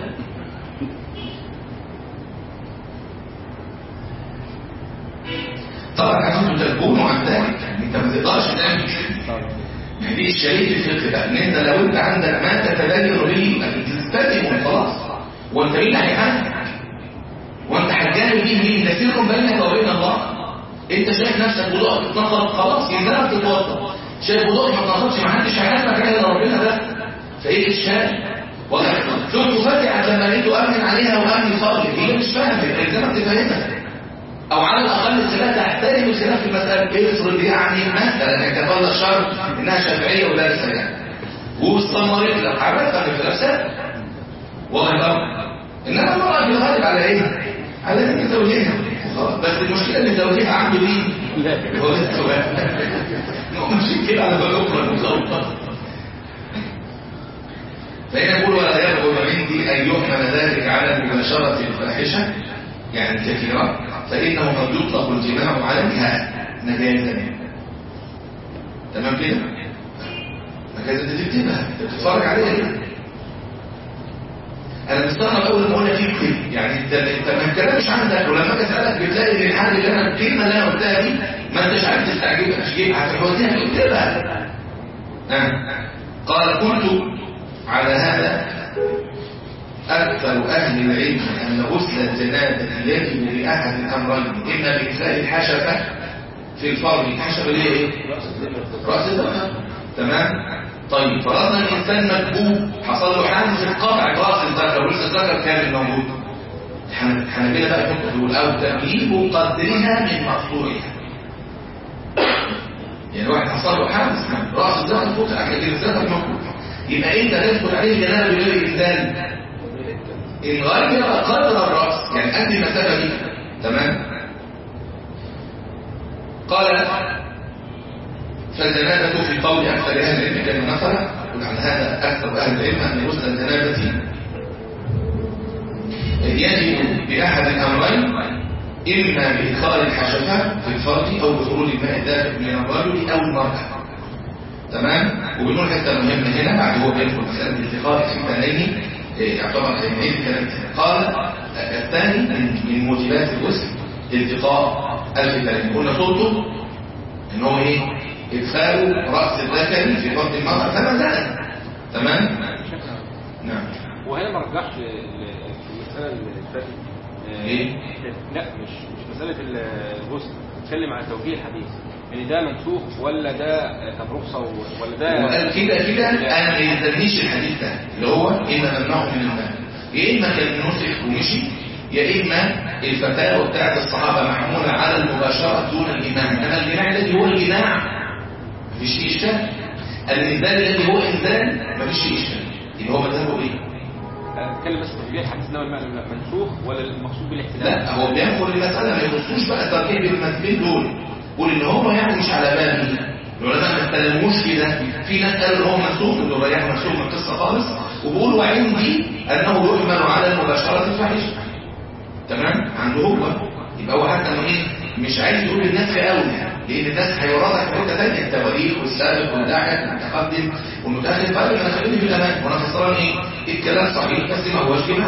طبعا عايزين تكونوا عن ذلك انت ما تقدرش تعمل كده يعني دي الشريك الفقه بقى ان انت لو انت عندك ما تتبين به تستلزم خلاص وانت مين اللي هيحاسبك وانت هتجانب به مين ده سر بينك وبين الله انت شايف نفسك وضوءك اتنقض خلاص يبقى تتوضا شايف وضوءك ما اتنقضش ما حدش هيحاسبك عليه الا ربنا ده فايه الشاهد واضح شفت فاتحه لما لقيته امن عليها وامن يصلي هي مش فاهمه الزمن تفهمها او على الاقل الخلاف تحترم الخلاف في المساله افرض يعني مثلا يتفضل الشر انها شافعيه ودارسه يعني واستمرت لك عرفت ان الخلاف سهل واضح انما المراه في الغالب على ايه؟ على ان زوجها بس المشكله ان زوجها عنده مين؟ لا هو السؤال مش كده على بال اخرى المخالطه فهنا يقول ولا يرغب عندي ان يحمل ذلك على المباشره الفاحشه يعني الكثيره فانه قد يطلق الجماع عليها نجازا تمام كده؟ نجازه دي تكتبها تتفرج عليها ايه؟ انا مستغرب اول ما قلنا فيه كده يعني انت انت ما اتكلمش عندك ولما اجي اسالك بتلاقي ان الحل اللي انا الكلمه اللي انا قلتها دي ما انتش عارف تستعجبها مش جايبها هتحوزيها تكتبها آه. قال قلت على هذا أكثر أهل العلم أن غسل الجنابة يجب لأحد الأمرين إما بإكفاء الحشفة في الفرض الحشفة اللي هي إيه؟ رأس الذكر تمام؟ طيب فرضنا الإنسان مكبوب حصل له حادث قطع رأس الذكر ولسه الذكر كامل موجود الحنابلة بقى يحطوا يقول أو تأميل قدرها من مقطوعها يعني واحد حصل له حادث رأس الذكر قطع لكن الذكر موجود يبقى أنت تدخل عليه جنابة بغير إنزال إن غير قدر الرأس يعني قد المسافة دي تمام قال فالجنابة في قول أكثر أهل العلم كما نقل وعلى هذا أكثر أهل العلم أن غسل الجنابة يجب بأحد الأمرين إما بإدخال الحشفة في الفرج أو بخروج الماء الدافئ من الرجل أو المرأة تمام وبنقول حتة مهمة هنا بعد هو بيدخل مسألة التقاء الختانين يعتبر تجميل كلام قال الثاني من موجبات الغسل التقاء الختانين قلنا صوته ان هو ايه ادخال راس الذكر في فرد المرأة فما زال تمام نعم وهنا ما رجعش المسألة اللي فاتت ايه لا مش مش مسألة الغسل اتكلم عن توجيه الحديث يعني ده منسوخ ولا ده كان رخصة ولا ده وقال كده كده انا ما يلزمنيش الحديث ده اللي هو ان ممنوع من الماء يا اما كان نسخ ومشي يا اما الفتاوى بتاعت الصحابه محموله على المباشره دون الجماع انما الجماع الذي هو الجماع مفيش فيه اشكال الانزال الذي هو انزال مفيش فيه اشكال يبقى هو مذهبه ايه؟ اتكلم بس في تشبيه الحديث انما المعنى منسوخ ولا المقصود بالاحتلال لا هو بياخد المسألة ما يخصوش بقى تركيب المسلمين دول قول ان هو يعني مش على باله العلماء ما اتكلموش كده في ناس قالوا ان هو منسوخ اللي هو رياح منسوخ من القصه خالص وبيقولوا عندي انه يحمل على المباشره الفاحشه تمام عنده هو يبقى هو حتى ما ايه مش عايز يقول الناس قوي لان الناس هيورطك في حته ثانيه التواريخ والسابق واللاحق والمتقدم والمتاخر طيب انا خليني في الامان وانا خسران ايه الكلام صحيح بس ما هوش جماع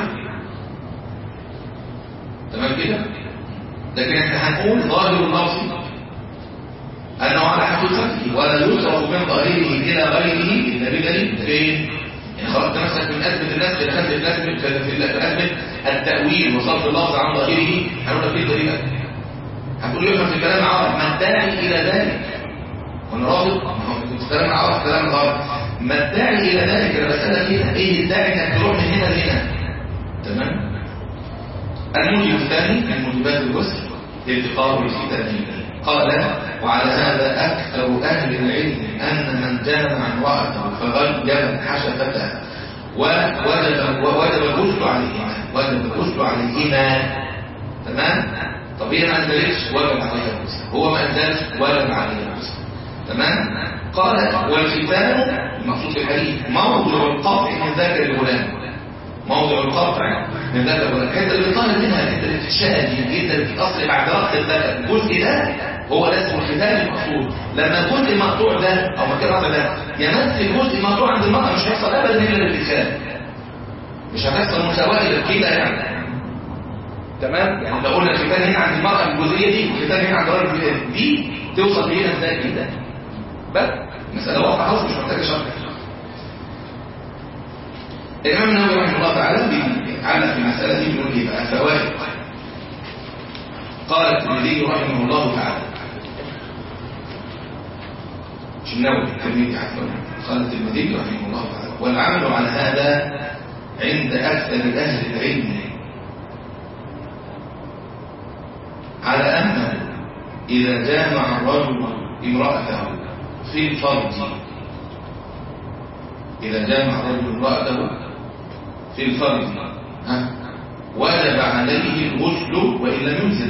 تمام كده لكن احنا هنقول ظاهر اللفظ انه على حقيقته ولا يصرف من ظاهره الى غيره الا بدليل فين يعني خرجت نفسك من ازمه الناس دخلت في ازمه في ازمه التاويل وصرف اللفظ عن ظاهره هنقول لك ايه الدليل هتقول لي يفهم في الكلام العرب ما الداعي الى ذلك وانا رافض ما هو في كلام العرب كلام العرب ما الداعي الى ذلك انا بسالك كده ايه الداعي انك تروح من هنا لهنا تمام الموجب الثاني من موجبات الوسع التقاء الختانين قال وعلى هذا أكثر أهل العلم أن من جامع امرأته فغيب حشفتها ووجب ووجب الغسل عليهما وجب الغسل عليهما تمام طب هي ما انزلتش وجب عليها الغسل هو ما انزلش وجب عليها الغسل تمام قال والختان المقصود في الحديث موضع القطع من ذاكر الغلام موضع القطع من ذاك الغلام الحته اللي طالب منها الحته اللي بتتشهد الجلد اللي بتتاصل بعد رقص الذكر الجزء ده هو ده اسمه الختان المقصود لما الجزء المقطوع ده او مكان الرقص ده يمس الجزء المقطوع عند المرأة مش هيحصل ابدا الا بالادخال مش هتحصل مساواه الى كده يعني تمام يعني لو قلنا الختان هنا عند المرأة الجزئيه دي والختان هنا عند الراجل دي توصل بينا ازاي كده بس مساله واضحه خالص مش محتاجه شرح الإمام النووي رحمه الله تعالى بيعلق في المسألة دي بيقول ايه بقى فوائد قال الترمذي رحمه الله تعالى مش النووي الترمذي عفوا قال الترمذي رحمه الله تعالى والعمل على هذا عند أكثر أهل العلم على أنه إذا جامع الرجل امرأته في الفرج إذا جامع الرجل امرأته في الفرج ها وجب عليه الغسل وإن لم ينزل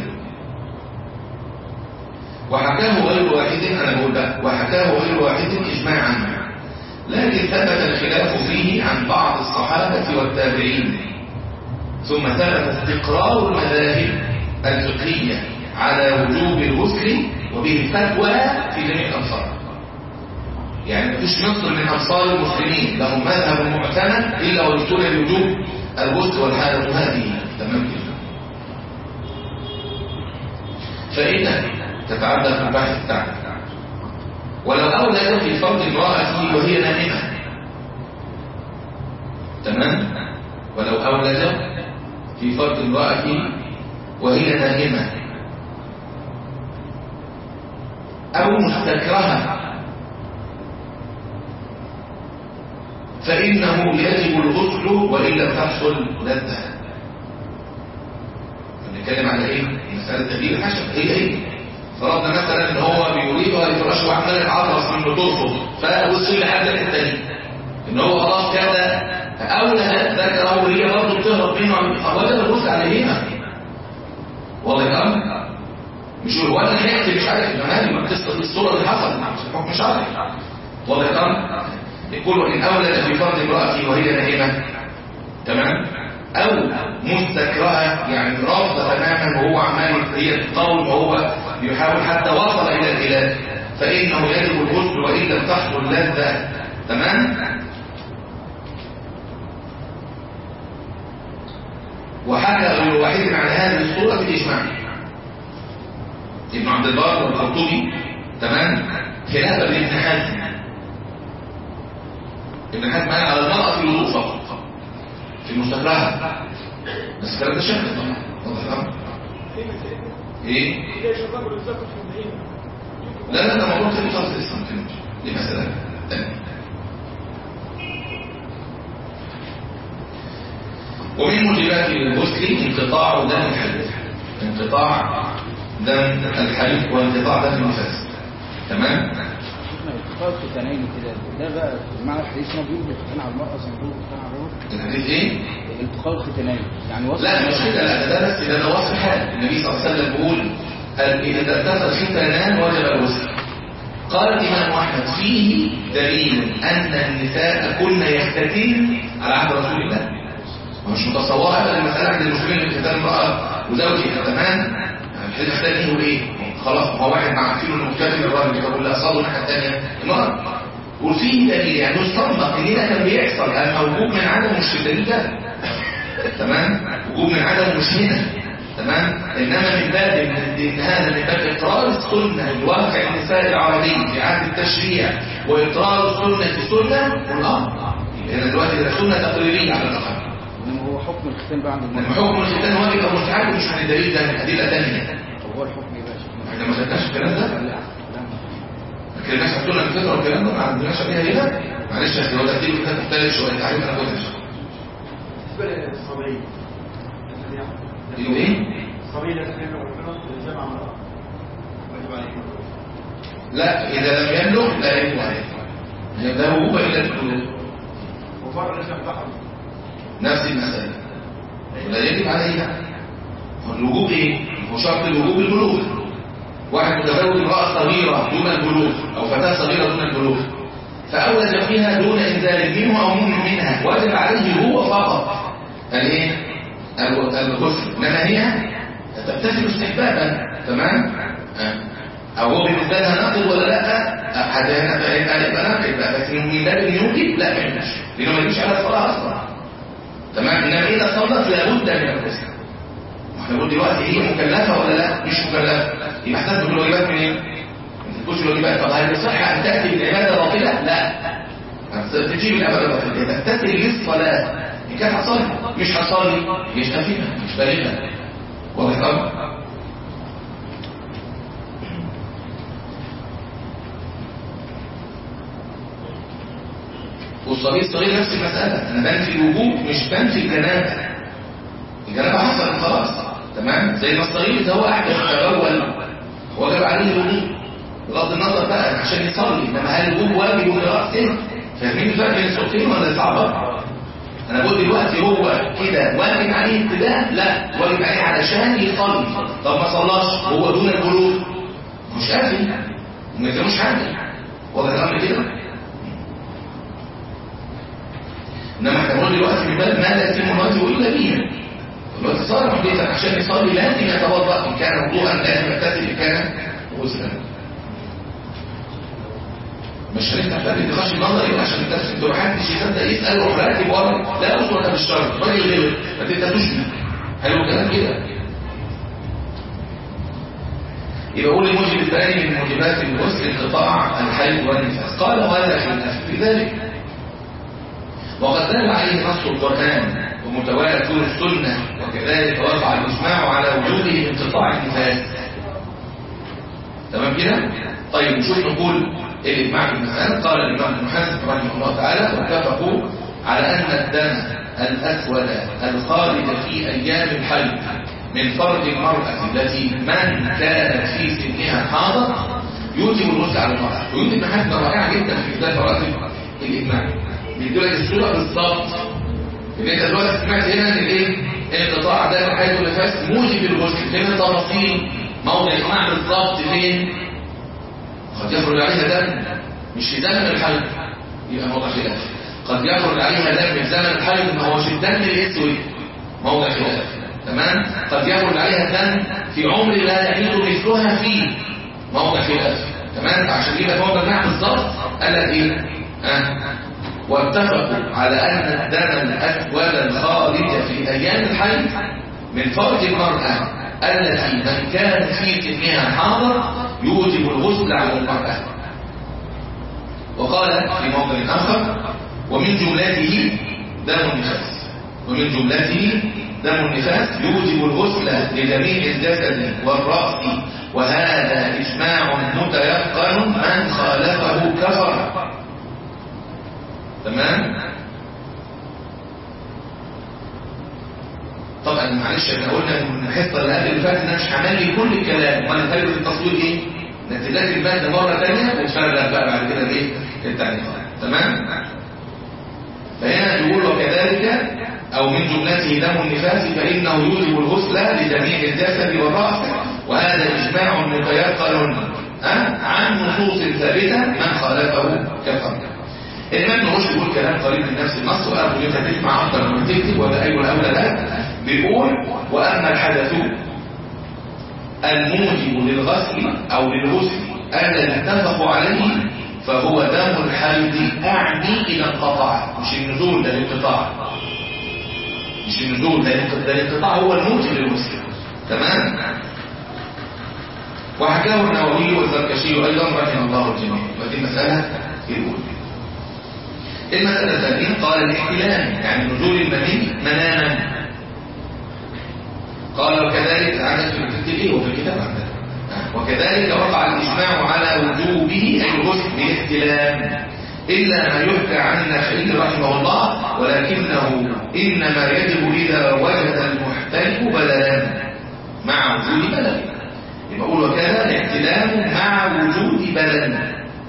وحكاه غير واحد أنا بقول بقى وحكاه غير واحد إجماعا لكن ثبت الخلاف فيه عن بعض الصحابة والتابعين ثم ثبت استقرار المذاهب الفقهية على وجوب الغسل وبه الفتوى في جميع الأمصار يعني مفيش مصر من أمصار المسلمين لهم مذهب معتمد إلا ويفتون بوجوب الغسل والحالة هذه تمام كده فإذا تتعدى في البحث بتاعنا ولو أولى في فرض امرأته وهي نائمة تمام ولو أولى في فرض امرأته وهي نائمة أو مستكرهة فإنه يجب الغسل وإن لم تحصل لذة بنتكلم على إيه؟ مسألة تغيير الحشم هي هي فرضنا مثلا ان هو بيريدها لفراش وعمال العطرس من ترفض فوصل لحد الحته دي ان هو خلاص كده اولى ذكره وهي برضه بتهرب منه فوجب الغسل عليهما واضح الامر مش هو انا حكت مش عارف المنهج ما قصه الصوره اللي حصلت مش حكم شرعي واضح الامر يقول ان اولى في فرض امرأتي وهي نائمه تمام او مستكرهه يعني رافضه تماما وهو عمال هي تقاوم وهو يحاول حتى وصل الى العلاج فانه يجب الغسل وان لم تحصل لذه تمام وحكى غير واحد على هذه الصوره بالاجماع ابن عبد البر والقرطبي تمام خلافا لابن حزم ابن حزم قال على المرأة في الوضوء فقط في المستكرهة بس الكلام ده شكل طبعا واضح الامر ايه لا لا ده موضوع تاني خالص لسه ممكن دي مسألة تانية ومن موجبات الغسل انقطاع دم الحيض انقطاع دم الحيض وانقطاع دم النفاس تمام شفنا التقاء الختانين كده ده بقى معنى الحديث انه بيقول الختان على المرأة زي ما بيقول الختان على الرجل الحديث ايه التقاء الختانين يعني وصف لا مش كده لا ده بس ده, ده وصف حال النبي صلى الله عليه وسلم بيقول قال اذا ارتفع ختانان وجب الغسل قال الامام احمد فيه دليل ان النساء كن يختتن على عهد رسول الله مش متصوره ابدا المساله عند المسلمين اللي ختان امراه وزوجها تمام الحديث الثاني هو ايه خلاص هو واحد مع فيه انه مختتن الراجل يقول لا صادوا الناحيه الثانيه المراه وفيه دليل يعني يستنبط ان ده كان بيحصل اما وجود من عدم مش الدليل ده تمام وجود من عدم مش هنا تمام انما من باب ان إن هذا من باب اقرار السنه لواقع النساء العربي في عهد التشريع واقرار السنه سنه والامر هنا دلوقتي ده سنه تقريريه على الاقل انما هو حكم الختان بقى عند لما المرأة حكم الختان واجب او مستحب مش من الدليل ده من ادله ثانيه طب هو الحكم ايه بقى يا شيخنا؟ احنا ما خدناش الكلام ده لا لا لكن الناس هتقول لك الفكره والكلام ده ما عندناش عليها هنا معلش يا اخي هو ترتيب كده مختلف شويه انت عارف انا قلت بالنسبة للصبي يقول ايه الصبي لا يستطيع ربنا الجامعة امرأة واجب عليه لا اذا لم يبلغ لا يجب عليه يبدا وجوبا الا البلوغ وفرق ليس بحر نفس المسألة ولا يجب عليها الوجوب ايه؟ هو شرط الوجوب البلوغ واحد متزوج امرأة صغيرة دون البلوغ أو فتاة صغيرة دون البلوغ فأولج فيها دون إنزال منه أو منه منها وجب عليه هو فقط الايه؟ الو- الغسل إنما هي تبتسم استحبابا تمام؟ آه. أو هو بالنسبة لها ناقض ولا لا؟ آه، حتى هنا يبقى يبقى ناقض بقى بس من باب إن يوجب لا ما يجبش لأنه ما يجبش على الصلاة أصلا تمام انما اذا صلت لابد من الغسل واحنا بنقول دلوقتي هي مكلفه ولا لا مش مكلفه يبقى احتاج بالواجبات منين ما تقولش الواجبات طب هل يصح ان تاتي بالعباده باطله لا تجيب العباده باطله اذا تاتي للصلاه ان كانت هتصلي مش هتصلي مش نافله مش بالغه واضح الامر والصبي الصغير نفس المسألة أنا بنفي الوجوب مش بنفي الجنابة الجنابة حصلت خلاص تمام زي ما الصغير ده هو أحدث تبول وجب عليه الوجوب بغض النظر بقى عشان يصلي إنما هل الوجوب واجب لرأسه فاهمين الفرق بين الصوتين ولا صعبة؟ أنا بقول دلوقتي هو كده واجب عليه ابتداء لا واجب عليه علشان يصلي طب ما صلاش هو دون البلوغ مش قادر ما كانوش حاجة واضح الأمر كده؟ انما احنا بنقول دلوقتي من باب ما لا يتم الواجب الا به دلوقتي صار محدثا عشان يصلي لازم يتوضا ان كان وضوءا لازم يغتسل ان كان غسلا مش هنفتح باب النقاش النظري عشان الناس انتوا محدش يصدق يسال روح راكب ورا لا اسوه بالشر راجل غير ما تنتهوش بيه حلو الكلام كده يبقى قول الموجب الثاني من موجبات الغسل انقطاع الحيض والنفاس قال وهذا خلاف في ذلك وقد دل عليه نص القرآن ومتواتر السنة وكذلك وقع الإجماع على وجوده انقطاع النفاس تمام كده؟ طيب نشوف نقول الإجماع في المسألة قال الإمام ابن حزم رحمه الله تعالى واتفقوا على أن الدم الأسود الخارج في أيام الحيض من فرج المرأة التي من كانت في سنها حاضر يوجب الغسل على المرأة ويوجب ابن حزم رائعة جدا في كتاب مراتب الإجماع بيدوا لك الصورة بالظبط ان انت دلوقتي سمعت هنا ان الايه انقطاع دم الحيض والنفاس موجب الغسل فين التفاصيل موضع الاجماع بالظبط فين قد يخرج عليها دم مش في زمن الحيض يبقى موضع خلاف قد يخرج عليها دم في زمن الحيض ما هوش الدم الاسود موضع خلاف تمام قد يخرج عليها دم في عمر لا يحيط مثلها فيه موضع خلاف تمام عشان يبقى موضع الاجماع بالظبط قال لك ايه ها واتفقوا على أن الدم الأسود الخارج في أيام الحيض من فرج المرأة التي من كان في سنها حاضر يوجب الغسل على المرأة وقال في موضع آخر ومن جملته دم النفاس ومن جملته دم النفاس يوجب الغسل لجميع الجسد والرأس وهذا إجماع متيقن من خالفه كفر تمام معلش احنا قلنا من الحصه اللي قبل اللي فاتت انا مش هعمل كل الكلام امال هتجد التصوير ايه؟ نزل لك الماده مره ثانيه وتفرق بقى بعد كده ايه؟ التعليقات تمام؟ فهنا يقول وكذلك او من جملته دم النفاس فانه يوجب الغسل لجميع الجسد والراس وهذا اجماع متيقن أه؟ عن نصوص ثابته من خالفه كفر الإمام نخش يقول كلام قريب من نفس النص وأرجو أن أنت تسمع أكتر من تكتب ولا أي ولا أولى لا بيقول وأما الحدث الموجب للغسل أو للغسل الذي اتفقوا عليه فهو دم الحيض أعني إلى انقطاع مش النزول ده الانقطاع مش النزول ده الانقطاع ده الانقطاع هو الموجب للغسل تمام وحكاه النووي والزركشي أيضا رحمه الله الجميع ودي مسألة يقول المسألة الثانية قال الاحتلام يعني نزول المني مناما قال وكذلك عدد في الكتاب ايه وفي الكتاب عندنا وكذلك وقع الإجماع على وجوبه أي الغسل باحتلام إلا ما يحكى عن النخعي رحمه الله ولكنه إنما يجب إذا وجد المحتل بدلا مع وجود بدل يبقى أقول وكذا الاحتلام مع وجود بدل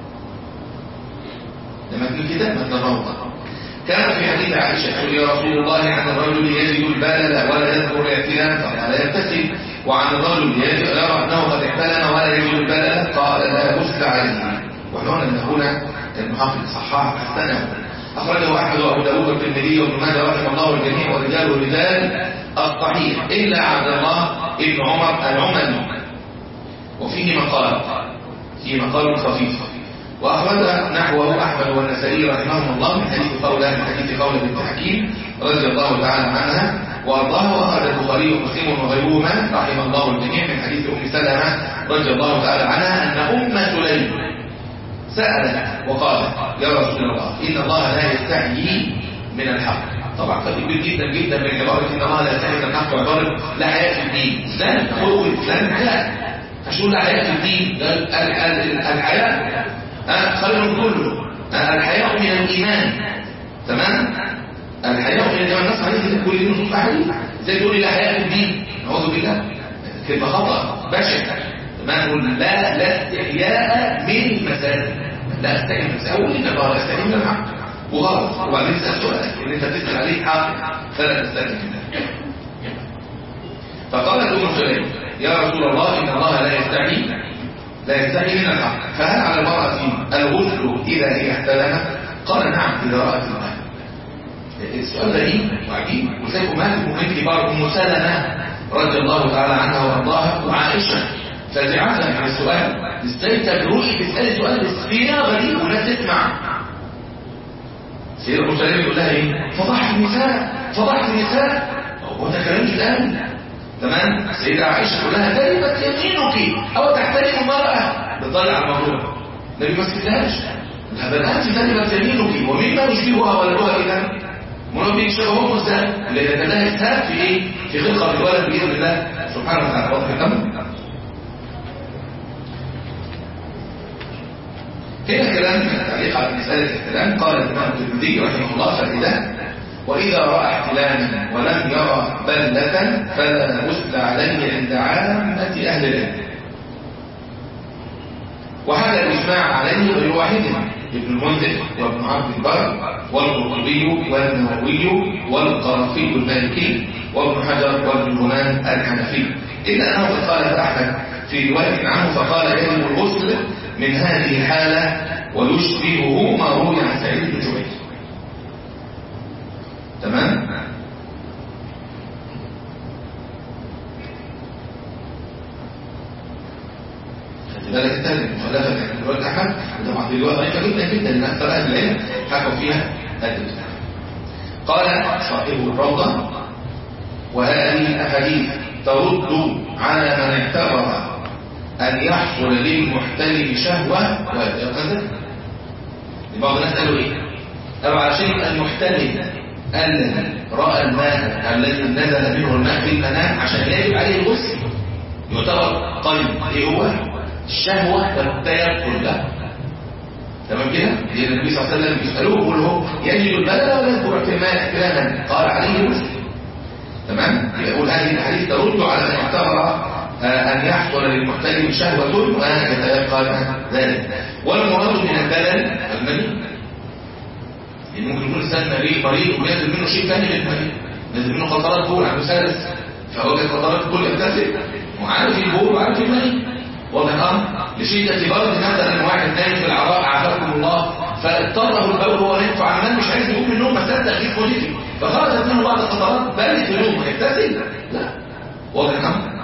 لما تقول كده ما تنوضع كان في حديث عائشة تقول يا رسول الله عن الرجل يجد البلل ولا يذكر الاعتلام فقال لا يبتسم وعن الرجل يجد يرى انه قد احتلم ولا يجد البلل قال لا غسل عليه وهنا ان هنا المحافظ صحاح حسنه اخرجه احمد وابو داود والترمذي وابن ماجه رحمه الله والجميع ورجاله رجال الصحيح الا عبد الله ابن عمر العمل وفيه مقال فيه مقال خفيف وأخرج نحوه أحمد والنسائي رحمهم الله من حديث قولة من حديث قولة بنت حكيم رضي الله تعالى عنها وأرضاه وأخرج البخاري ومسلم وغيرهما رحم الله الجميع من حديث أم سلمة رضي الله تعالى عنها أن أم سليم سألت وقالت يا رسول الله إن الله لا يستحيي من الحق طبعا فرق كبير جدا جدا من عبارة إن الله لا يستحيي من الحق وعبارة لا حياة في الدين إسلام خلق الإسلام حياة مش نقول لا حياة في الدين ده الحياة خير كله الحياء من الإيمان تمام الحياء من الإيمان الناس عليه كل دين نصوص أحاديث زي تقول لا حياء في الدين نعوذ بالله كلمة خطأ بشع تمام نقول لا لا استحياء من المساجد لا استحياء من المساجد أول إن الله لا يستحيي من الحق وغلط وبعدين تسأل سؤالك إن أنت تسأل عليه حق فلا تستحيي منه فقالت أم سليم يا رسول الله إن الله لا يستحيي لا يستحي من الحق فهل على المرأة الغسل إذا هي احتلمت قال نعم إذا رأت الماء السؤال غريب وعجيب وزي أمهات مؤمنين كبار أم سلمة رضي الله تعالى عنها وأرضاها وعائشة فزعتها عن السؤال ازاي تجروحي تسألي سؤال بس فيها غريب والناس تسمع سيدة أم سلمة يقول لها إيه فضحت النساء فضحت النساء هو ده كلام الآن تمام السيدة عائشة تقول لها ذلك يمينك أو تحترم المرأة بتطلع الموضوع النبي ما سكتهاش الهبلات ذلك يمينك ومما يشبهها ولدها إذا منبي يشبههم ازاي لأن ده يستهد في إيه في خلقة الولد بإذن الله سبحانه وتعالى واضح الأمر هنا كلام تعليق على مسألة الاحتلام قال الإمام الترمذي رحمه الله فإذا وإذا رأى احتلاما ولم يرى بلة فلا غسل عليه عند عامة أهل العلم وهذا الإجماع عليه غير واحد ابن المنذر وابن عبد البر والقرطبي والنووي والقرافي المالكي وابن حجر وابن هنان الحنفي إلا أنه قد قال أحمد في رواية عنه فقال يجب الغسل من هذه الحالة ويشبهه ما روي عن سعيد بن جبير تمام لذلك الثاني المخالفة بين الرواية الأحمد وطبعا دي رواية ضعيفة جدا جدا لأن أكثر أهل العلم حكوا فيها الإسلام قال صاحب الروضة وهذه الأحاديث ترد على من اعتبر أن يحصل للمحتلم شهوة ويتقذف بعض الناس قالوا إيه؟ قالوا علشان المحتلم الذي رأى الماء الذي نزل منه الماء في المنام عشان يجب عليه الغسل يعتبر قلب ايه هو الشهوة والتيقن له تمام كده لأن النبي صلى الله عليه وسلم يسألوه يقول له يجد البلد ولا يذكر في الماء احتلاما قال عليه الغسل تمام يقول هذه الحديث ترد على من اعتبر آه، أن يحصل للمحتلم شهوة وأن يتيقن ذلك والمراد من البلل المني يعني ممكن يكون الإنسان مريض مريض وينزل منه شيء ثاني غير المني نزل منه قطرات بول عنده سلس فوجد قطرات البول يغتسل وعارف البول وعارف المني واضح اه لشدة برد مثلا واحد نايم في العراء عافاكم الله فاضطره البول وهو نايم فعمال مش عايز يقوم من النوم ما صدق يجيب بوليتي فخرجت منه بعض القطرات بلت في نومه يغتسل لا واضح اه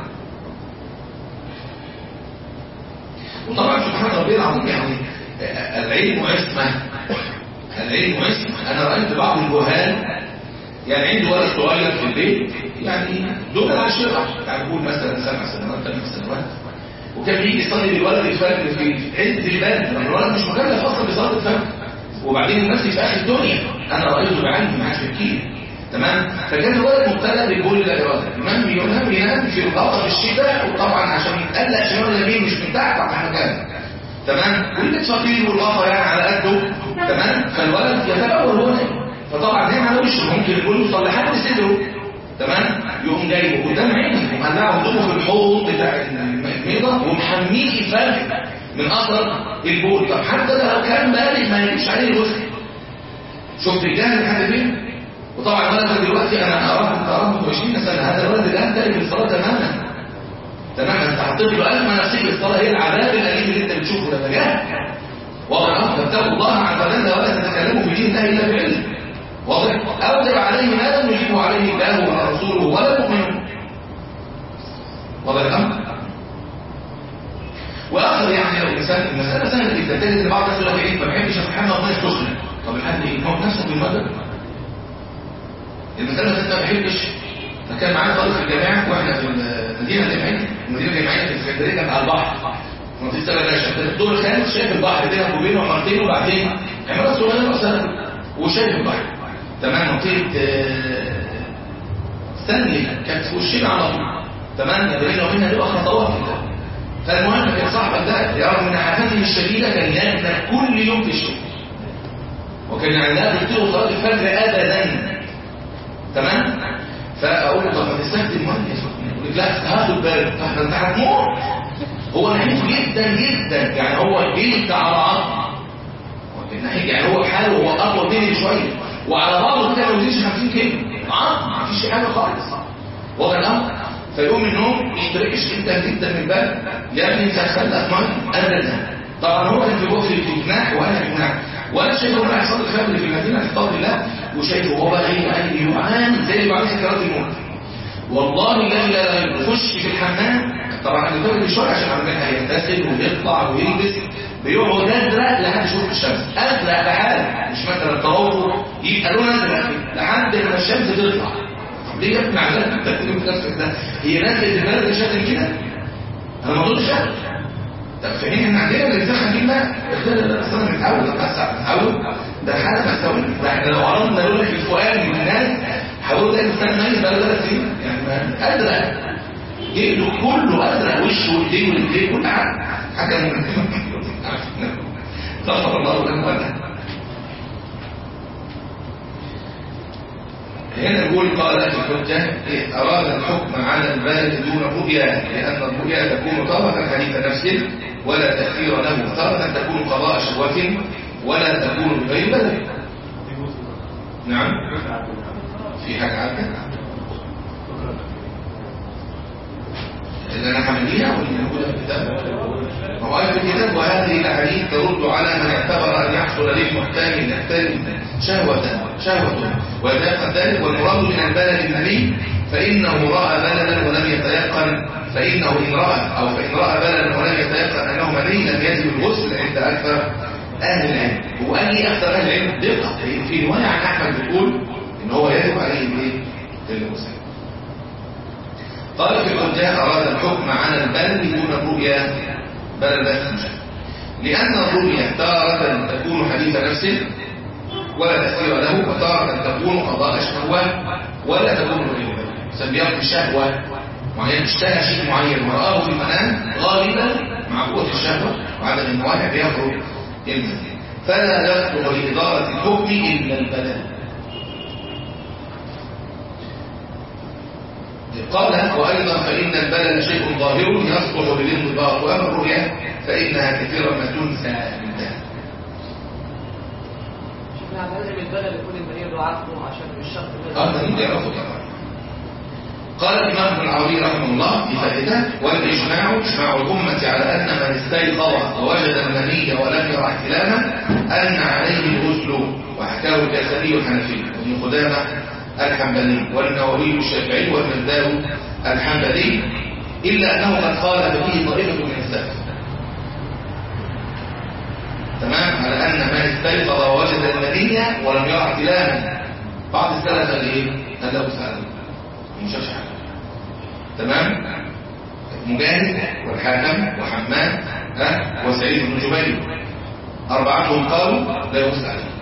وطبعا سبحان ربي العظيم يعني العلم عصمة العلم عصمة أنا رأيت بعض الجهال يعني عنده ولد صغير في البيت يعني دون العشرة يعني نقول مثلا سبع سنوات ثمان سنوات وكان بيجي يصلي بالولد الفجر في عز البلد لأن الولد مش مكلف أصلا بصلاة الفجر وبعدين المسجد في آخر الدنيا أنا رأيته بعيني ما عادش بكير تمام فكان الولد مبتلى بالبول لا إرادة الإمام بينام ينام في الغطا في الشتاء وطبعا عشان يتقلق شمال اليمين مش من تحت على مكان تمام والبيت صغير والغطا يعني على قده تمام فالولد يتبول هو نايم فطبعا نايم على وشه ممكن البول يوصل لحد صدره تمام يقوم جايبه قدام عينه ومقلعه هدومه في الحوض بتاع الميضه ومحميه الفرق من اثر البول طب حتى ده لو كان بالغ ما يجيش عليه الغسل شفت الجهل لحد فين وطبعا الولد دلوقتي انا اراكم تراكم 20 سنه هذا الولد الان تارك الصلاه تماما تماما انت حطيت له ازمه نفسيه الصلاه هي العذاب الاليم اللي انت بتشوفه ده جهل واضح فاتقوا الله عز وجل ولا تتكلموا في دين الله الا بعلم واضح اوجب عليه ما لم يجب عليه الله ولا رسوله ولا المؤمنون واضح الامر واخر يعني لو الانسان المساله سهله جدا تجد ان بعض الناس يقول لك ايه ما بحبش اتحمل قضيه تسخن طب الحد ايه هو نفسه في المدى المساله ما بحبش فكان معانا طالب في الجامعه واحنا في المدينه الجامعيه المدينه الجامعيه في اسكندريه كانت على البحر منطقه سبع باشا الدور الخامس شايف البحر بينك وبينه عمارتين وبعدين عمارات صغيره مثلا وشايف البحر تمام منطقه ستانلي كانت في وشنا على طول تمام يا بيننا وبينها نبقى خطوات كده فالمهم كان صاحبك ده رغم من عافاته الشديده كان ينام كل يوم في الشغل وكان عندها تطير صلاه الفجر ابدا تمام فاقول له طب ما تستخدم ميه يقول لك لا هاخد بالك طب انت هتموت هو نحيف جدا جدا يعني هو الجيل بتاع العظم يعني هو بحاله هو اطول مني شويه وعلى بعضه كده ما يزيدش 50 كيلو عظم ما فيش حاجه خالص واضح الامر فيقوم من النوم يشتركش جدا جدا من باب يا ابني انت هتخلق ميه ابدا طبعا هو كان في بوقت في جناح وانا في جناح وانا شايف هو هيحصل الخير في المدينه في فضل الله وشايفه هو بقى ايه يعني يعاني زي اللي بيعاني سكرات الموت والله لا لا يخش في الحمام طبعا انا بقول شويه عشان عمال هيغتسل ويطلع ويلبس بيقعد ازرق لحد شروق الشمس ازرق لحاله مش مثلا تروح يبقى لون ازرق لحد ما الشمس تطلع طب ليه يا ابني عمال تتكلم في نفسك ده هي نزلت البلد شكل كده انا ما قلتش شكل طب فاهمين ان عندنا الانسان خليل ده ده اصلا متعود بس متعود ده حاجه مساويه ده احنا لو عرضنا لون الفؤاد من الناس حاولت الانسان ميت بقى ثلاث سنين يعني ازرق جلده كله ازرق وشه وايديه ورجليه كل حاجه حاجه غفر الله له وله هنا يقول قال في الحجة أراد الحكم على البالغ دون الرؤيا لأن الرؤيا تكون تارة حديث نفس ولا تأثير له تارة تكون قضاء شهوة ولا تكون بغير بلد نعم في حاجة عارفة اللي انا حمليها واللي موجوده في الكتاب هو في الكتاب وهذه الاحاديث ترد على من اعتبر ان يحصل للمحتاج يحتاج شهوة شهوة ويتيقن ذلك والمراد من البلد النبي فانه راى بلدا ولم يتيقن فانه ان راى او فان راى بلدا ولم يتيقن انه مني لم يجب الغسل عند اكثر اهل العلم هو قال لي اكثر اهل العلم دقه في روايه عن احمد بتقول ان هو يجب عليه الايه الغسل قال في القرجاء أراد الحكم على البلد دون الرؤيا بل بس لأن الرؤيا تارة تكون حديث نفس ولا تأثير له وتارة تكون قضاء شهوة ولا تكون غير سبيان الشهوة معين اشتهى شيء معين ورآه في المنام غالبا مع قوة الشهوة وعدم النواهي بيخرج المنام فلا يخرج لإدارة الحكم إلا البلد قال وأيضا فإن البلد شيء ظاهر يصلح للانضباط وأما الرؤيا فإنها كثيرا ما تنسى منها شفنا لازم البلد يكون المريض عارفه عشان مش شرط هذا من يعرفه طبعا قال الإمام ابن العربي رحمه الله في فائدة والإجماع إجماع الأمة على أن من استيقظ ووجد المني ولم يرى احتلاما أن عليه الغسل وحكاه الكسري الحنفي وابن قدامة الحنبلي والنووي الشافعي والمرداوي الحنبلي إلا أنه قد خالف فيه طريقة من السلف تمام على أن من استيقظ ووجد المني ولم يرى احتلاما بعض السلف قال إيه؟ قال له سأل مش حاجة تمام مجاهد والحاكم وحماد ها وسعيد بن جبير أربعتهم قالوا لا يغسل عليه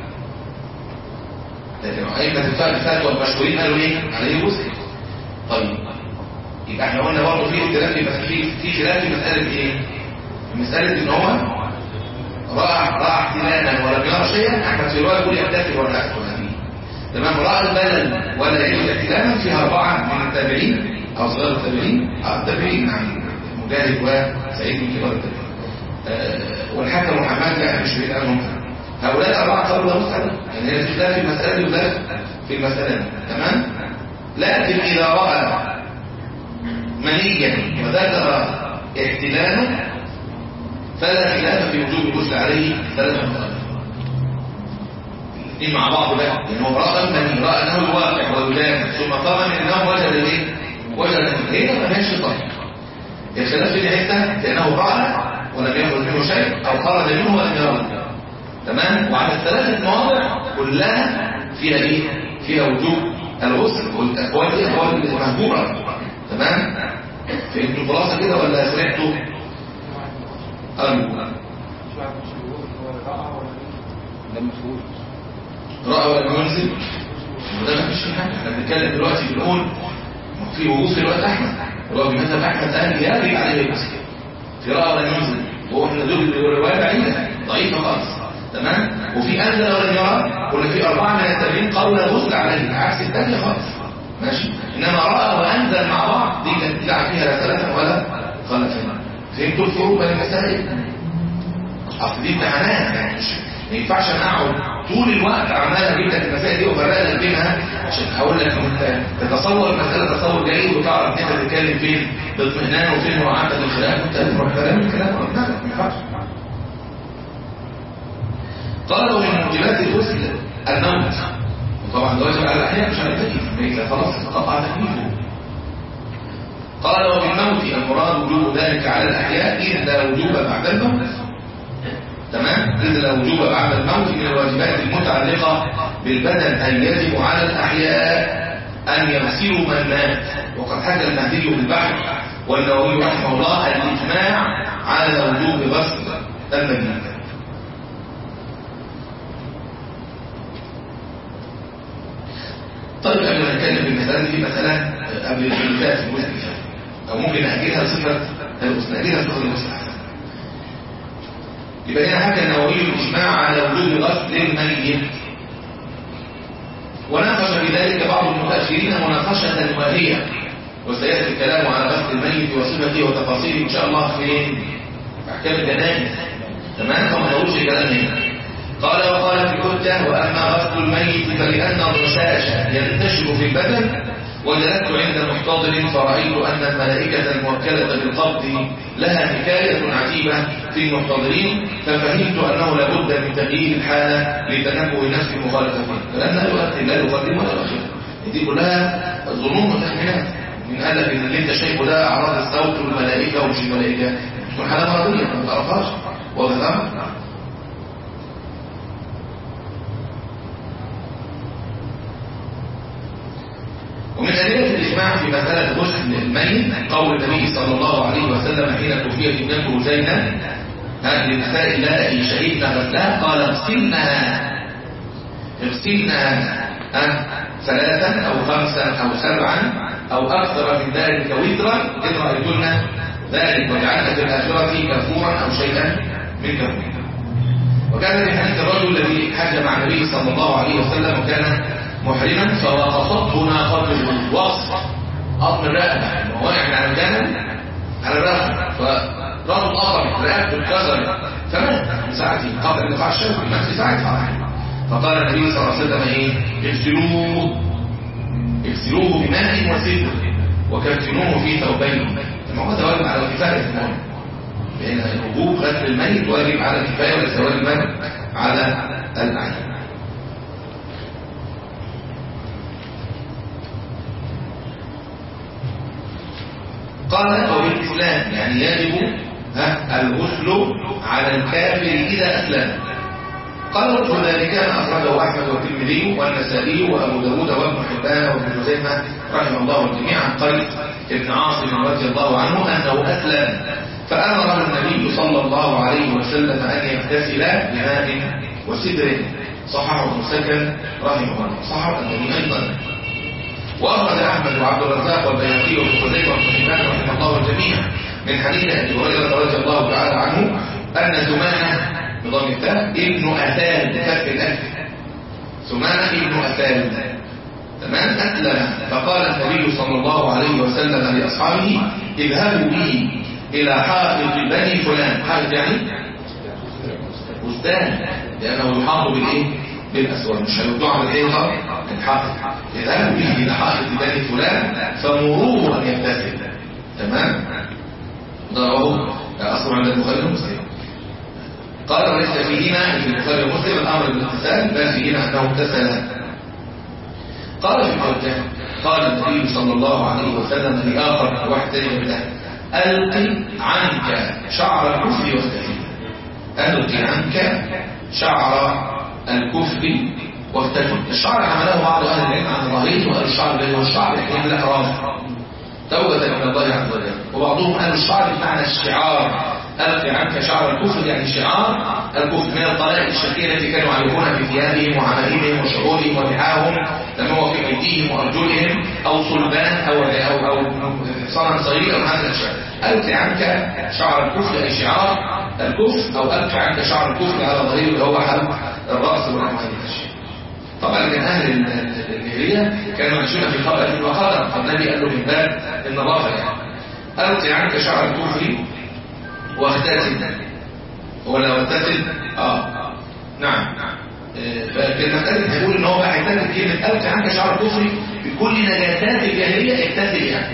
لكن أئمة الفتوى المشهورين قالوا إيه؟ عليه غسل طيب يبقى احنا قلنا برضه في اختلاف في في في خلاف في مسألة إيه؟ مسألة إن هو رأى رأى احتلالا ولم يرى شيئا أحمد في رواية يقول يحتفل ولا يحتفل تمام رأى البلد ولا يجوز احتلاما فيها أربعة من التابعين أو صغار التابعين أو التابعين عن مجاهد وسعيد من كبار التابعين آه، والحكم محمد لا مش بعيد عنهم هؤلاء الأربعة قالوا له مسألة يعني هي الاختلاف في المسألة دي وده في المسألة دي. تمام لكن إذا رأى منيا وذكر احتلالا فلا خلاف في وجوب الغسل عليه ثلاثة مختلفة الاثنين مع بعض بقى لان هو راى من راى انه الواقع ويلام ثم قام انه وجد الايه وجد ايه ما فيهاش طيب الخلاف في حته لانه راى ولم يخرج منه شيء او خرج منه ولم يرى تمام وعلى الثلاثه مواضع كلها فيها ايه فيها وجوب الغسل والاقوال دي اقوال مهجوره تمام فهمتوا خلاصه كده ولا سمعتوا قالوا ده مفهوم رأى ولم ينزل وده ما فيش فيه حاجه احنا بنتكلم دلوقتي بنقول في وجود في الوقت احمد ولو بمذهب احمد قال يجب عليه المسجد في رأى ولم ينزل وهو احنا دول الروايه بعيده ضعيفه خالص تمام وفي انزل ولم يرى ولا في اربعه من التابعين قول الغسل عليه عكس الثانيه خالص ماشي انما راى وانزل مع بعض دي كانت بدعه فيها لا ثلاثه ولا خلفين فهمتوا الفروق بين المسائل اصل دي امتحانات يعني مش ما ينفعش انا اقعد طول الوقت عمال اجيب لك المسائل دي وافرق لك بينها عشان اقول لك انت تتصور المساله تصور جيد وتعرف انت بتتكلم فين باطمئنان وفين مراعاه للخلاف وانت تروح كلام الكلام لا ما ينفعش قالوا من موجبات الغسل الموت وطبعا ده واجب على الاحياء مش على التكليف فاذا خلاص قطع تكليفه قال وبالموت المراد وجوب ذلك على الاحياء اذ لا وجوب بعد الموت تمام إذ لا وجوب بعد الموت من الواجبات المتعلقة بالبدن أن يجب على الأحياء أن يغسلوا من مات وقد حكى المهدي بالبحر والنووي رحمه الله الإجماع على وجوب غسل الميت طيب قبل ما نتكلم في المسألة دي مسألة قبل الخلافات في الجزء اللي فات أو ممكن نأجلها صفة الغسل نأجلها صفة الغسل أحسن يبقى هنا حكى النووي الإجماع على وجوب غسل الميت وناقش بذلك بعض المتأخرين مناقشة واهية وسيأتي الكلام على غسل الميت وصفته وتفاصيله إن شاء الله في أحكام الجنائز تمام فما نقولش كلام هنا قال وقال في الحجة وأما غسل الميت فلأن الرشاش ينتشر في البدن وجدت عند محتضر فرأيت أن الملائكة الموكلة بالقبض لها حكاية عجيبة في المحتضرين ففهمت أنه لابد من تغيير الحالة لتنبه نفس المخالفة فيه فلأن لا يؤثر لا يقدم ولا يؤخر دي كلها ظنون وتخمينات من قال لك ان اللي انت شايفه ده اعراض الصوت والملائكه ومش الملائكه تكون حاله مرضيه ما تعرفهاش واضح الامر ومن أدلة الإجماع في مسألة غسل الميت قول النبي صلى الله عليه وسلم حين توفيت ابنته زينب هذه النساء اللائي شهدنا غسلها قال اغسلنا اغسلنا أه ثلاثا أو خمسا أو سبعا أو أكثر من ذلك وترا إن رأيتن ذلك وجعلنا في الآخرة كفورا أو شيئا من كفور وكان في حديث الرجل الذي حج مع النبي صلى الله عليه وسلم وكان محرما فوقفته ناقته وقف قطم الرقبة هو واقع من على الجنب على الرقبة فرجل قطم رقبته اتكسرت فمات من ساعته قبل اندفاع الشوكي مات في ساعتها فقال النبي صلى الله عليه وسلم ايه اغسلوه اغسلوه بماء وسدر وكفنوه في ثوبين ما هو ده واجب على الكفايه المهم لان الوجوب غسل الميت واجب على الكفايه وليس واجبا على العين قال وبالإسلام يعني يجب ها الغسل على الكافر إذا أسلم قال وجه ذلك ما أخرجه أحمد والترمذي والنسائي وأبو داود وابن حبان وابن خزيمة رحمه الله الجميع عن قيس بن عاصم رضي الله عنه أنه أسلم فأمره النبي صلى الله عليه وسلم أن يغتسل بماء وسدر صححه ابن سكن رحمه الله صححه النبي أيضا وأخرج أحمد وعبد الرزاق والبيهقي وابن خزيمة وابن حبان رحمه الله الجميع من حديث أبي هريرة رضي الله تعالى عنه أن زمانة بضم التاء ابن أثال بفتح الألف سمانة ابن أثال تمام أسلم فقال النبي صلى الله عليه وسلم لأصحابه اذهبوا به إلى حائط بني فلان حائط يعني بستان لأنه يحاط بالإيه؟ بالأسود مش هيودوه على الإيه غلط الحائط اذهبوا به إلى حائط بني فلان فمروه أن يغتسل تمام ده رواه أصلا عند البخاري ومسلم قال وليس فيهما في البخاري ومسلم الامر بالاغتسال بل فيهما انه اغتسل قال في الحجه قال النبي صلى الله عليه وسلم لاخر واحد تاني من ده الق عنك شعر الكفر واغتسل الق عنك شعر الكفر واغتسل الشعر حمله بعض اهل العلم عن الرهيط وقالوا الشعر الذي هو الشعر يحتاج له احرام توبة من الله عز وجل وبعضهم قالوا الشعر بمعنى الشعار ألقي عنك شعر الكفر يعني شعار الكفر من الطلائق الشركية التي كانوا يعرفون في ثيابهم وعمائمهم وشعورهم ولحاهم لما هو في أيديهم وأرجلهم أو صلبان أو أو أو صنم صغير أو هذا الأشياء ألقي عنك شعر الكفر أي شعار الكفر أو ألقي عنك شعر الكفر على ظهير اللي هو حلق الرأس والعمائم طبعا من أهل الجاهلية كانوا يعيشون في خبر وقدر فالنبي قال له من باب النظافة يعني ألقي عنك شعر الكفر واغتسل ولا اغتسل اه نعم فكان مسألة هيقول ان هو بقى هيتكلم كلمة ألقي عنك شعر الكفر بكل نجاسات الجاهلية اغتسل يعني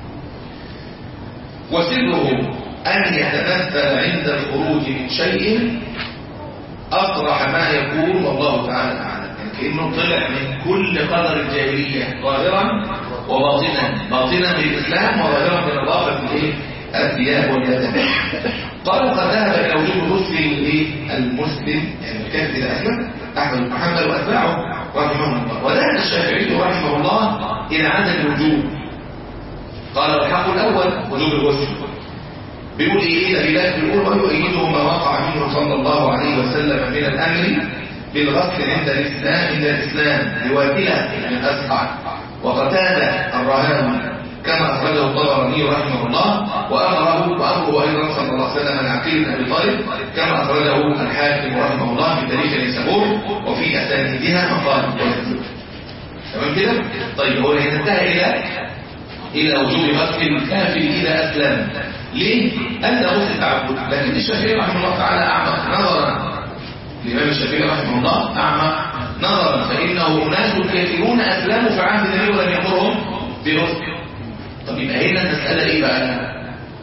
وسره أن يتمثل عند الخروج من شيء أصرح ما يكون والله تعالى أعلم كأنه طلع من كل قدر الجاهلية ظاهرا وباطنا باطنا بالإسلام وظاهرا بنظافة الايه الثياب واليدين قالوا قد ذهب إلى وجوب غسل المسلم يعني الكافر إذا أسلم أحمد بن محمد وأتباعه رحمهم الله وذهب الشافعي رحمه الله إلى عدم الوجوب قال الحق الأول وجوب الغسل بيقول إيه دليلات بيقول ويؤيده ما وقع منه صلى الله عليه وسلم من الأمر بالغسل عند الإسلام عند الإسلام لوابلة من أسقع وقتادة الرهاوي كما أخرجه الطبراني رحمه الله وأمره وأمره أيضا صلى الله عليه وسلم عن عقيل بن أبي طالب كما أخرجه الحاكم رحمه الله في تاريخ النسابور وفي أسانيدها مقال تمام كده؟ طيب هو انتهى إلى إلى وجوب غسل الكافر إذا أسلم ليه؟ أنت غسل تعبد لكن الشافعي رحمه الله تعالى أعمق نظرا الإمام الشافعي رحمه الله أعمق نظرا فإنه أناس كثيرون أسلموا في عهد النبي ولم يأمرهم بغسل طب يبقى هنا المسألة ايه بقى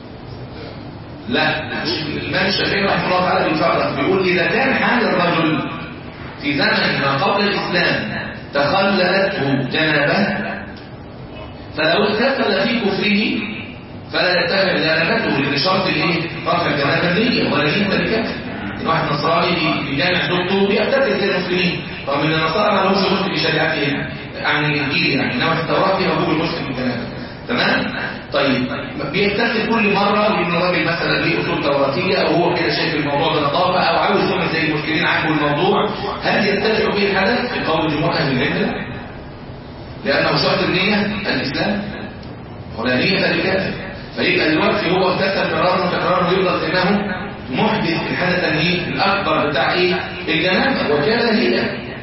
لا الإمام الشافعي رحمه الله تعالى بيفرق بيقول إذا كان حال الرجل في زمن ما قبل الإسلام تخللته جنابه فلو اغتسل في كفره فلا يتبع جنابته لأن شرط الايه رفع الجنابه النية ولا يجب ذلك واحد نصراني بجامع زوجته بيعتقد زي المسلمين رغم ان النصارى ما لهمش غسل في شريعتهم يعني الانجيل يعني انما في التوراه فيها وجوب المسلم الجنابه تمام طيب بيغتسل كل مرة لأن الراجل مثلا ليه أصول توراتية أو هو كده شايف الموضوع ده نظافة أو عاوز يعمل زي المسلمين عاجبه الموضوع هل يرتفع به الحدث في قول جمهور أهل العلم لأنه شرط النية الإسلام ولا نية للكافر فيبقى دلوقتي هو اغتسل مرارا وتكرارا ويفضل انه محدث الحدث الايه الاكبر بتاع ايه الجنابه وكان هي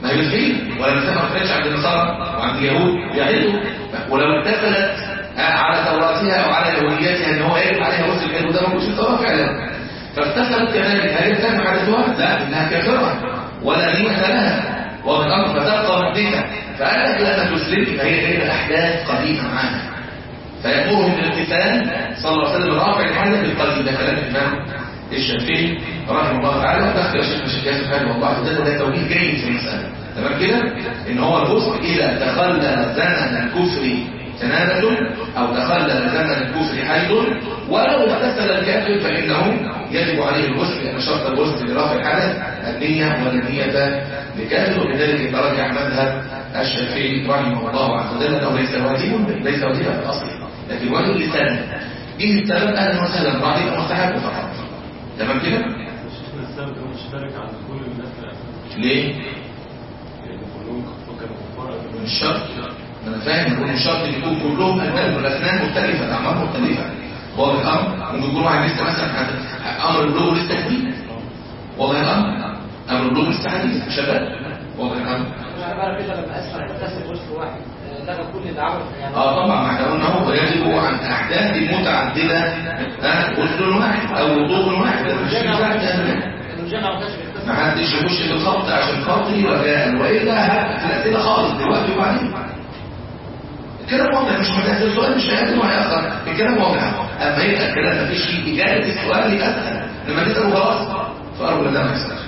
ما هي بالفعل ولا المسافه ما كانتش عند النصارى وعند اليهود يعدوا ولو اتفقت على توراتها او على يهوديتها ان هو يجب عليها غسل الحيض وده موجود في التوراه فعلا فافتخرت كذلك هل كان حدثها؟ لا انها كافره ولا نية لها وبالامر فتبقى محدثه فقال لك لما تسلمي فهي غير احداث قديمه معاها فيأمرهم بالامتثال صلى الله عليه وسلم رافع الحدث بالقلب ده كلام الامام الشافعي رحمه الله تعالى ودخل الشيخ الشافعي سبحانه الله ده ده توجيه جيد في المساله تمام كده ان هو الغسل اذا تخلل زمن الكفر جنابه او تخلل زمن الكفر حيض ولو اغتسل الكافر فانه يجب عليه الغسل لان شرط الغسل لرفع الحدث النيه ولا النيه لكافر وبذلك ترجح مذهب الشافعي رحمه الله عز وجل انه ليس واجب ليس واجبا في الاصل لكن واجب للسنه جه السبب اهلا وسهلا بعد مستحب فقط تمام كده شيخنا السبب كان مشترك عند كل الناس الأسلام ليه لأن كلهم كانوا كفار من الشرط ما انا فاهم يكون الشرط يكون كلهم الباب والاسنان مختلفه الاعمار مختلفه واضح الامر ممكن يكون واحد لسه مثلا حد- امر البلوغ لسه جديد واضح الامر امر البلوغ لسه حديث شباب واضح الامر انا بعرف كده لما اسمع يغتسل وسط واحد آه، لغى كل اللي عمله يعني اه طبعا ما احنا قلنا هو يجب عن احداث متعدده ها غسل واحد او وضوء واحد ده مش الجنة مساعد أهل. الجنة ما كانش بيغتسل ما حدش يخش في الخط عشان خاطري رجاء والا هبقى في الاسئله خالص دلوقتي وبعدين الكلام واضح مش محتاج السؤال مش هيقدم وهيأخر الكلام واضح اما يبقى الكلام مفيش فيه اجابه السؤال يبقى اسهل لما تساله خلاص فارجو ان ده ما يحصلش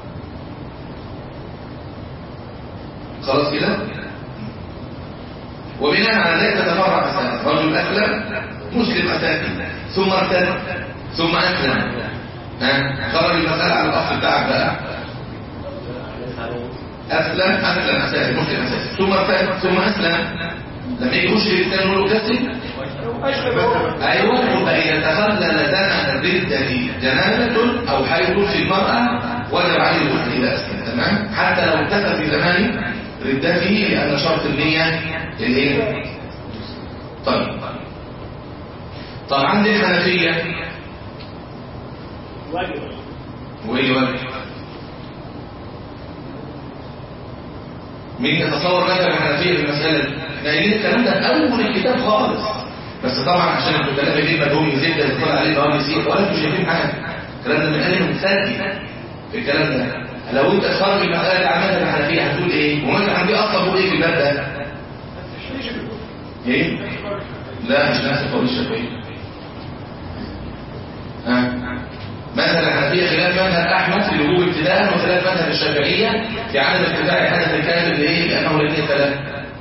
خلاص كده وبناء على ذلك تتفرع مسائل رجل اسلم مسلم اساسي ثم ارتد ثم اسلم ها خرج المسألة على الأصل بتاعك بقى أسلم أسلم أساسي مسلم أساسي ثم ارتد ثم أسلم لما يجي مشرك الثاني يقول له كسر أيوه يبقى إذا تخلل زمن الردة جنابة أو حيض في المرأة وجب عليه الغسل إذا أسلم تمام حتى لو اكتسب في زمان ردته لأن شرط النية الإيه؟ طيب طب عند الحنفية وإيه وجه مين يتصور مثلا الحنفية في المسألة دي؟ احنا قايلين الكلام ده في أول الكتاب خالص بس طبعا عشان الكتاب دي مدهوم يزيد ده يطلع عليه بقى يسير ولا انتوا شايفين حاجة الكلام ده من قال مسجل في الكلام ده لو انت خارج المسألة اللي عملها الحنفية هتقول ايه؟ وما الحنفية اصلا بيقول ايه في الباب ده؟ ايه؟ لا مش نفس قول الشافعي ها مثلا الحنفية خلاف مذهب أحمد في الوجوب ابتداء وخلاف مذهب الشافعية في عدم ارتفاع الحدث الكامل لإيه؟ لأنه لديه ثلاث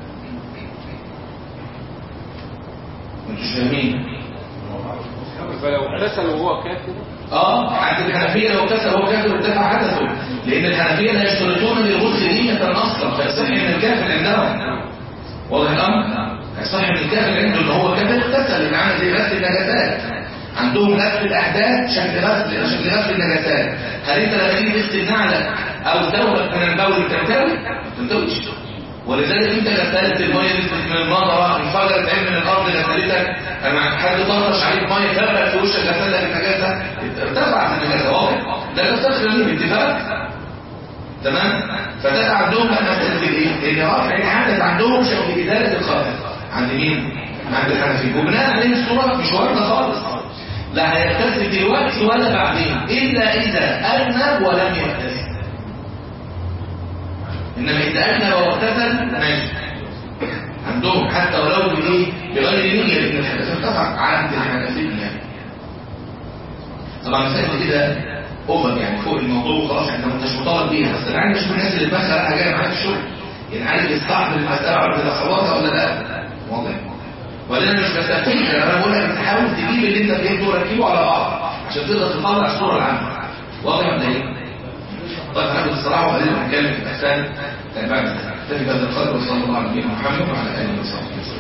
انتوا مش فاهمين فلو اغتسل وهو كافر اه عند الحنفية لو كسر هو كافر ارتفع حدثه لأن الحنفية لا يشترطون للغسل نية أصلا فيصح من الكافر عندهم واضح الأمر يصح من الكافر عنده إن هو كافر اغتسل اللي عامل زي غسل النجاسات عندهم غسل الأحداث شكل غسل شكل غسل النجاسات هل أنت لما تيجي تغسل نعلك أو ثوبك من البول تنتوي؟ ما تنتويش ولذلك انت غسلت الميه نزلت من المطره انفجرت عين من الارض غسلتك اما حد طرش عليك ميه فرقت في وشك غسل لك النجاسه ارتفعت النجاسه واضح ده تستخدم ليه باتفاق تمام فده عندهم بقى مساله الايه؟ ان رفع الحدث عندهم شكل ازاله الخاطر عند مين؟ عند الحنفي وبناء عليه الصوره مش واردة خالص لا هيغتسل دلوقتي ولا بعدين الا اذا اذنب ولم يغتسل انما اذا اذنب واغتسل ماشي عندهم حتى ولو بايه بغير نيه لان الحدث ارتفع عند الحنفيه طبعا مسائل كده اوفر يعني فوق الموضوع خلاص احنا مش مطالب بيها بس انا مش من الناس اللي دماغها رايحه جايه معايا في الشغل يعني عايز يستحضر المساله وعارف يدخلها ولا لا واضح ولا انا مش بستفيد انا بقول لك تحاول تجيب اللي انت فهمته وركبه على بعض عشان تقدر تطلع الصوره العامه واضح ولا ايه؟ طيب هناخد الصراحه وبعدين نتكلم في الاحسان بعد ذلك بهذا القدر وصلى الله على نبينا محمد وعلى اله وصحبه وسلم